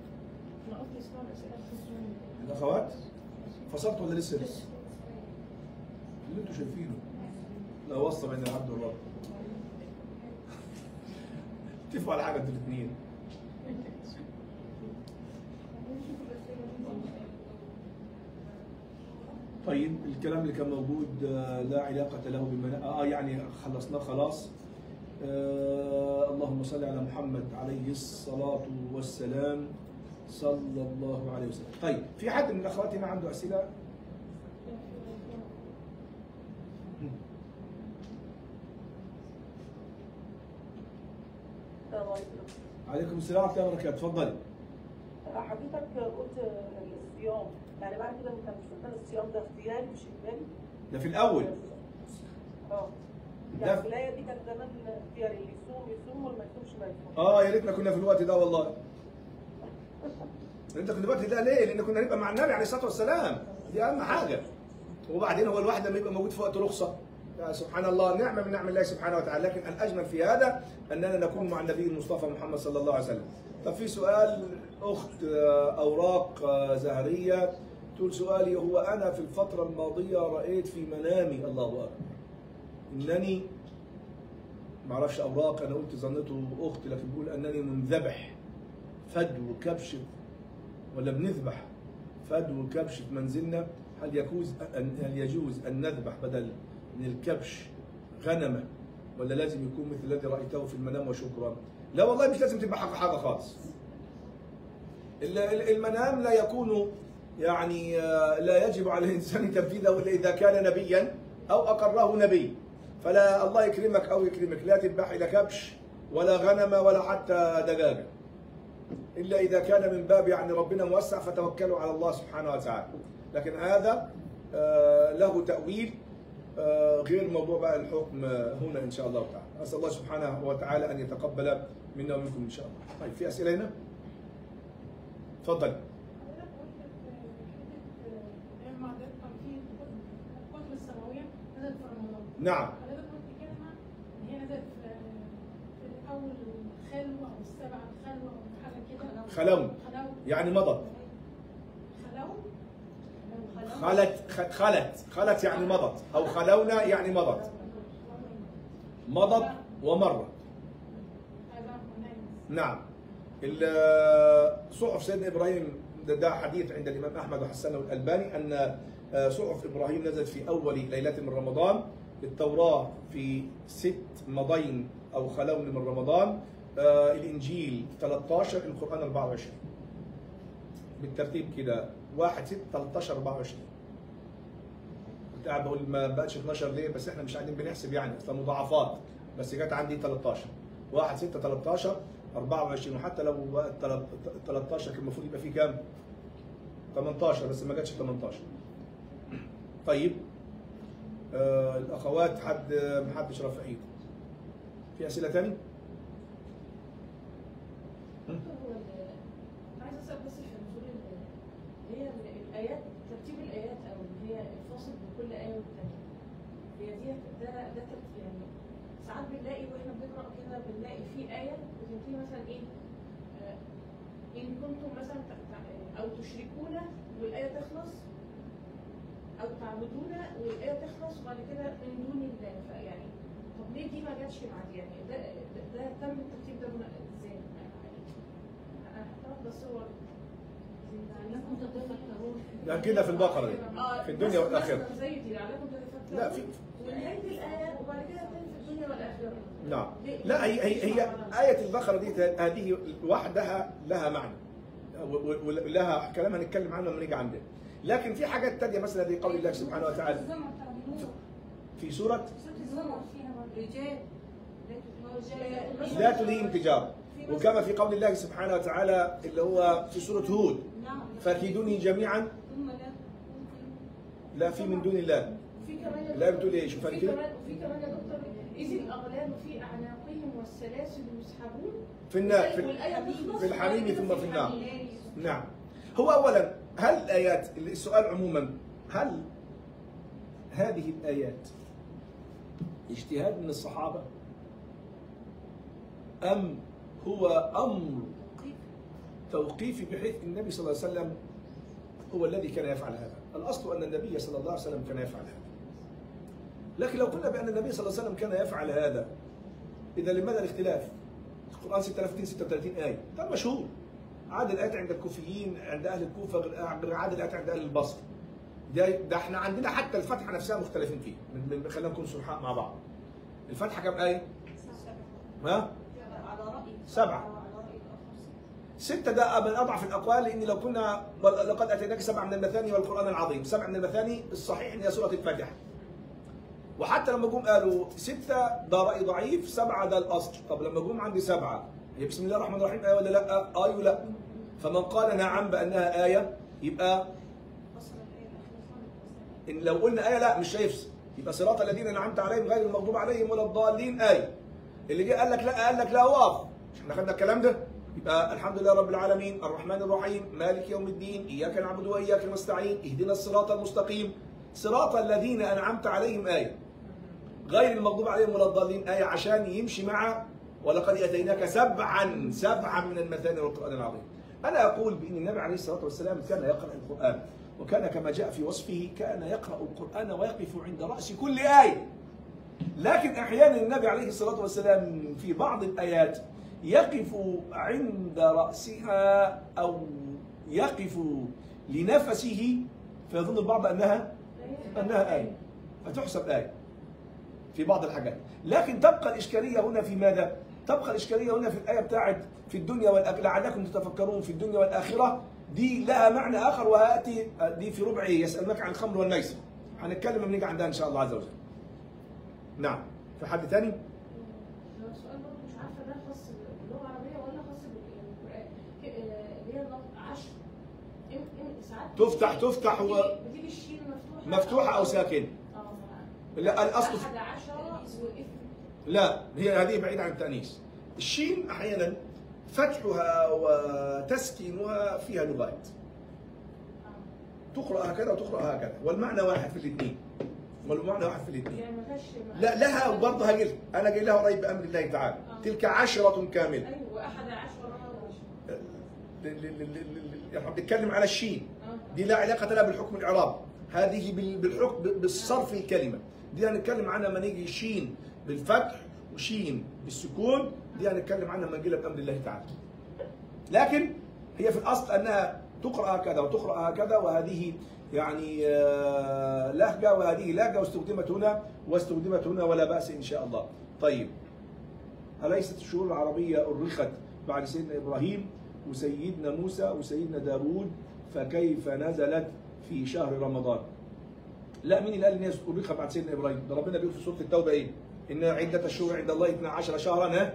Speaker 1: الأخوات فصلت ولا لسه لسه؟ اللي انتوا شايفينه لا واسطة بين العبد والرب اتفقوا على حاجة انتوا الاثنين طيب الكلام اللي كان موجود آه، لا علاقة له بمن اه يعني خلصناه خلاص آه اللهم صل على محمد عليه الصلاة والسلام صلى الله عليه وسلم طيب في حد من الأخوات هنا عنده أسئلة؟ عليكم السلام ورحمه الله وبركاته تفضلي
Speaker 2: حضرتك قلت الصيام يعني بعد كده انت مش قلت الصيام ده اختياري مش اجباري؟
Speaker 1: ده في الاول
Speaker 2: اه
Speaker 1: ده-
Speaker 2: يعني الولايه دي كانت زمان اختياري اللي يصوم يصوم واللي ما يصومش ما يصومش
Speaker 1: اه يا ريتنا كنا في الوقت ده والله انت كنت الوقت ده ليه؟ لان كنا نبقى مع النبي عليه الصلاه والسلام دي اهم حاجه وبعدين هو الواحد لما يبقى موجود في وقت رخصه يا سبحان الله نعمه من نعم الله سبحانه وتعالى لكن الاجمل في هذا اننا نكون مع النبي المصطفى محمد صلى الله عليه وسلم طب في سؤال اخت آه، اوراق آه، زهريه تقول سؤالي هو انا في الفتره الماضيه رايت في منامي الله اكبر انني ما اعرفش اوراق انا قلت ظنيته اخت لكن بيقول انني منذبح فدو كبش ولا بنذبح فدو كبش في منزلنا هل يجوز أن هل يجوز ان نذبح بدل من الكبش غنمه ولا لازم يكون مثل الذي رايته في المنام وشكرا؟ لا والله مش لازم تذبح حاجه خالص. ال- ال- المنام لا يكون يعني آه، لا يجب على الانسان تنفيذه الا اذا كان نبيا او اقره نبي. فلا الله يكرمك او يكرمك لا تذبح لا كبش ولا غنمه ولا حتى دجاجه. الا اذا كان من باب يعني ربنا موسع فتوكلوا على الله سبحانه وتعالى. لكن هذا آه، له تاويل آه، غير موضوع بقى الحكم آه، هنا ان شاء الله تعالى. اسال الله سبحانه وتعالى ان يتقبل منا ومنكم ان شاء الله. طيب في اسئله هنا؟ تفضل.
Speaker 3: حضرتك قلت في حته ايام ما حضرتك كان في الكتب السماويه نزلت في رمضان
Speaker 1: نعم
Speaker 3: حضرتك قلت كلمه ان هي نزلت في في اول الخلوه او السبع الخلوه او حاجه كده
Speaker 1: خلون
Speaker 3: خلو
Speaker 1: يعني مضت
Speaker 3: خلو
Speaker 1: خلت خ- خلت خلت يعني مضت او خلونا يعني مضت مضت ومرت
Speaker 3: هذا منايم
Speaker 1: نعم ال- صحف سيدنا ابراهيم ده, ده حديث عند الامام احمد وحسنه الالباني ان آه، صحف ابراهيم نزلت في اول ليله من رمضان التوراه في ست مضين او خلون من رمضان آه، الانجيل 13 القران 24 بالترتيب كده 1 6 13 24 كنت قاعد بقول ما بقتش 12 ليه بس احنا مش قاعدين بنحسب يعني اصلا مضاعفات بس جت عندي 13 1 6 13 24 وحتى لو بقت 13 كان المفروض يبقى فيه كام؟ 18 بس ما جاتش 18 طيب آه الاخوات حد ما حدش رافع ايده في اسئله ثاني؟
Speaker 4: هو ال- عايز اسال بس في نزول ال- اللي هي ال- الايات ترتيب الايات او اللي هي الفاصل بين كل ايه والثانيه هي دي ده ده ترتيب يعني ساعات بنلاقي واحنا بنقرا كده بنلاقي في ايه بتنتهي مثلا ايه آه، ان كنتم مثلا ت- ت- او تشركون والايه تخلص او تعبدون والايه تخلص وبعد كده من دون الله فيعني طب ليه دي ما جاتش مع دي يعني ده ده, ده تم الترتيب ده بناء ازاي؟ انا هحط ده صور
Speaker 5: لعلكم تتفكرون
Speaker 1: لا كده في البقره دي
Speaker 4: آه،
Speaker 1: في الدنيا
Speaker 4: مثلاً-
Speaker 1: والآخرة.
Speaker 4: مثلاً زي دي لعلكم تتفكرون
Speaker 1: لا في
Speaker 4: ونهايه الايه وبعد كده تاني في الدنيا والاخره
Speaker 1: نعم
Speaker 4: ليه-
Speaker 1: لا هي هي, هي
Speaker 4: ليه-
Speaker 1: آية البقرة دي هذه وحدها لها معنى و- و- ولها كلام هنتكلم عنه لما نيجي عندنا لكن في حاجات تانية مثلا دي قول الله سبحانه وتعالى
Speaker 5: الزمر بتاع النور
Speaker 1: في سورة
Speaker 5: سورة الزمر فيها برضه
Speaker 2: رجال
Speaker 1: لا تلهيهم تجارة وكما في قول الله سبحانه وتعالى اللي هو في سورة هود
Speaker 5: نعم
Speaker 1: فكيدوني جميعا
Speaker 5: ثم لا ممكن
Speaker 1: لا في من دون الله
Speaker 4: وفي كمان يا
Speaker 1: لا
Speaker 4: دكتور-
Speaker 1: بتقول ايه شوف
Speaker 4: وفي
Speaker 1: كده
Speaker 4: كمان وفي كمان يا دكتور اذ الاغلال في اعناقهم والسلاسل يسحبون
Speaker 1: في النار في,
Speaker 4: والآية تخلص
Speaker 1: في الحميم
Speaker 4: وبعد كده
Speaker 1: ثم في النار.
Speaker 4: الحميم.
Speaker 1: نعم هو اولا هل الايات السؤال عموما هل هذه الايات اجتهاد من الصحابه ام هو امر توقيفي بحيث النبي صلى الله عليه وسلم هو الذي كان يفعل هذا الاصل ان النبي صلى الله عليه وسلم كان يفعل هذا لكن لو قلنا بان النبي صلى الله عليه وسلم كان يفعل هذا اذا لماذا الاختلاف القران 6236 ايه ده مشهور عدد الايات عند الكوفيين عند اهل الكوفه غير عدد الايات عند اهل البصره ده ده احنا عندنا حتى الفاتحه نفسها مختلفين فيها من من خلينا نكون صلحاء مع بعض الفاتحه كم ايه؟ ها؟
Speaker 4: على رايي
Speaker 1: سبعة.
Speaker 4: على رايي الاخر
Speaker 1: ستة ده من أضعف الأقوال لأن لو كنا بل- لقد أتيناك سبعة من المثاني والقرآن العظيم سبعة من المثاني الصحيح إن هي سورة الفاتحة وحتى لما جم قالوا ستة ده رأي ضعيف سبعة ده الأصل طب لما جم عندي سبعة هي بسم الله الرحمن الرحيم آية ولا لا؟ آه ولا فمن قال نعم بأنها آية يبقى إن لو قلنا آية لا مش هيفسد يبقى صراط الذين أنعمت عليهم غير المغضوب عليهم ولا الضالين آية اللي جه قال لك لا قال لك لا واقف مش احنا خدنا الكلام ده يبقى الحمد لله رب العالمين الرحمن الرحيم مالك يوم الدين إياك نعبد وإياك نستعين اهدنا الصراط المستقيم صراط الذين أنعمت عليهم آية غير المغضوب عليهم ولا الضالين آية عشان يمشي مع ولقد أتيناك سبعا سبعا من المثاني والقرآن العظيم أنا أقول بأن النبي عليه الصلاة والسلام كان يقرأ القرآن وكان كما جاء في وصفه كان يقرأ القرآن ويقف عند رأس كل آية لكن أحيانا النبي عليه الصلاة والسلام في بعض الآيات يقف عند رأسها أو يقف لنفسه فيظن البعض أنها أنها آية فتحسب آية في بعض الحاجات لكن تبقى الإشكالية هنا في ماذا؟ تبقى الإشكالية هنا في الآية بتاعت في الدنيا والآخرة لعلكم تتفكرون في الدنيا والآخرة دي لها معنى آخر وهاتي دي في ربع يسألونك عن الخمر والميسر هنتكلم لما نيجي عندها إن شاء الله عز وجل نعم في حد تاني؟
Speaker 4: لو سؤال برضه مش عارفه ده خاص باللغه العربيه ولا خاص بالقران ك- آه، اللي هي اللفظ عشر إم- إم- ساعات
Speaker 1: تفتح تفتح و...
Speaker 4: بتيجي- بتيجي الشين مفتوحه
Speaker 1: مفتوحة أو ساكنة
Speaker 4: اه
Speaker 1: لا الأصل
Speaker 4: أحد عشر وإثم
Speaker 1: لا هي هذه بعيدة عن التأنيث الشين أحيانا فتحها وتسكينها فيها لغات تقرأ هكذا وتقرأ هكذا والمعنى واحد في الاثنين والمعنى واحد في الاثنين
Speaker 4: يعني ما فيهاش
Speaker 1: لا لها وبرضه هجل انا جاي لها قريب بامر الله تعالى تلك عشرة كاملة
Speaker 4: ايوه احد عشر
Speaker 1: ل- ل- ل- ل- ل- احنا بنتكلم على الشين
Speaker 4: آه.
Speaker 1: دي لا علاقة لها بالحكم الإعراب هذه بال- بالحكم بالصرف الكلمة دي هنتكلم عنها لما نيجي شين بالفتح وشين بالسكون دي هنتكلم عنها لما نجي لها بأمر الله تعالى لكن هي في الأصل أنها تقرأ هكذا وتقرأ هكذا وهذه يعني آه، لهجة وهذه لهجة واستخدمت هنا واستخدمت هنا ولا بأس إن شاء الله طيب أليست الشهور العربية أرخت بعد سيدنا إبراهيم وسيدنا موسى وسيدنا داوود فكيف نزلت في شهر رمضان لا مين اللي قال ان هي أرخت بعد سيدنا إبراهيم ده ربنا بيقول في سورة التوبة إيه إن عدة الشهور عند الله 12 شهرا ها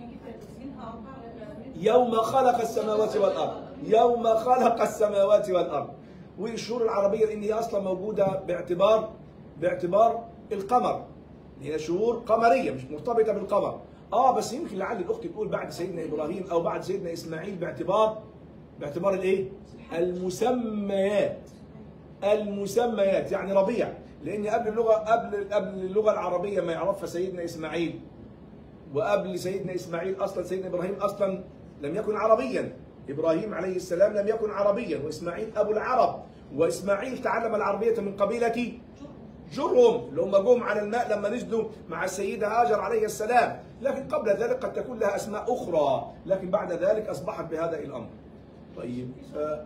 Speaker 1: يوم خلق السماوات والأرض يوم خلق السماوات والأرض والشهور العربية لأن هي أصلا موجودة باعتبار باعتبار القمر هي شهور قمرية مش مرتبطة بالقمر اه بس يمكن لعل الاخت تقول بعد سيدنا ابراهيم او بعد سيدنا اسماعيل باعتبار باعتبار الايه؟ المسميات المسميات يعني ربيع لان قبل اللغه قبل قبل اللغه العربيه ما يعرفها سيدنا اسماعيل وقبل سيدنا اسماعيل اصلا سيدنا ابراهيم اصلا لم يكن عربيا ابراهيم عليه السلام لم يكن عربيا واسماعيل ابو العرب واسماعيل تعلم العربيه من قبيله جرهم اللي هم جم على الماء لما نزلوا مع السيده هاجر عليه السلام لكن قبل ذلك قد تكون لها اسماء اخرى لكن بعد ذلك اصبحت بهذا الامر طيب
Speaker 4: في
Speaker 1: آه
Speaker 4: سؤال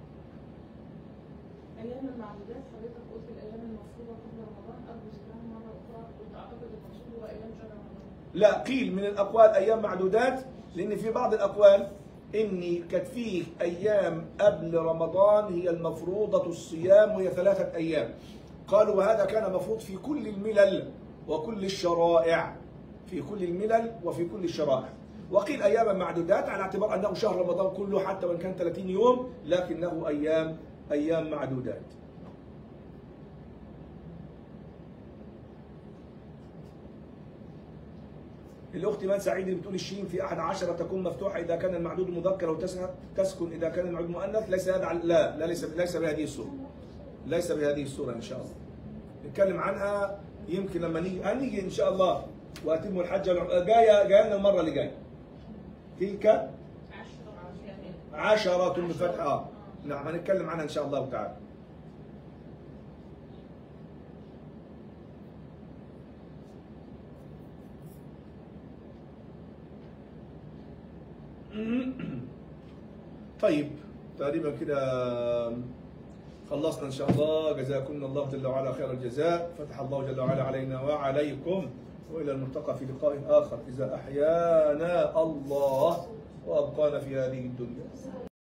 Speaker 4: ايام المعدودات حضرتك قلت الايام المفروضه قبل رمضان ارجو ذكرها مره اخرى كنت اعتقد المقصود هو ايام شهر رمضان
Speaker 1: لا قيل من الاقوال ايام معدودات لان في بعض الاقوال اني كانت فيه ايام قبل رمضان هي المفروضه الصيام وهي ثلاثه ايام قالوا وهذا كان مفروض في كل الملل وكل الشرائع في كل الملل وفي كل الشرائع وقيل اياما معدودات على اعتبار انه شهر رمضان كله حتى وان كان 30 يوم لكنه ايام ايام معدودات الأخت من سعيد اللي بتقول الشين في أحد عشرة تكون مفتوحة إذا كان المعدود مذكر وتسكن إذا كان المعدود مؤنث ليس هذا على- لا لا ليس ليس بهذه الصورة ليس بهذه الصورة إن شاء الله نتكلم عنها يمكن لما نيجي هنيجي إن شاء الله وأتم الحج والعمرة جاية جاية لنا المرة اللي جاية تلك
Speaker 4: عشرة
Speaker 1: عشرة بفتح آه نعم هنتكلم عنها إن شاء الله تعالى طيب تقريبا كده خلصنا ان شاء الله جزاكم الله جل وعلا خير الجزاء فتح الله جل وعلا علينا وعليكم والى الملتقى في لقاء اخر اذا احيانا الله وابقانا في هذه الدنيا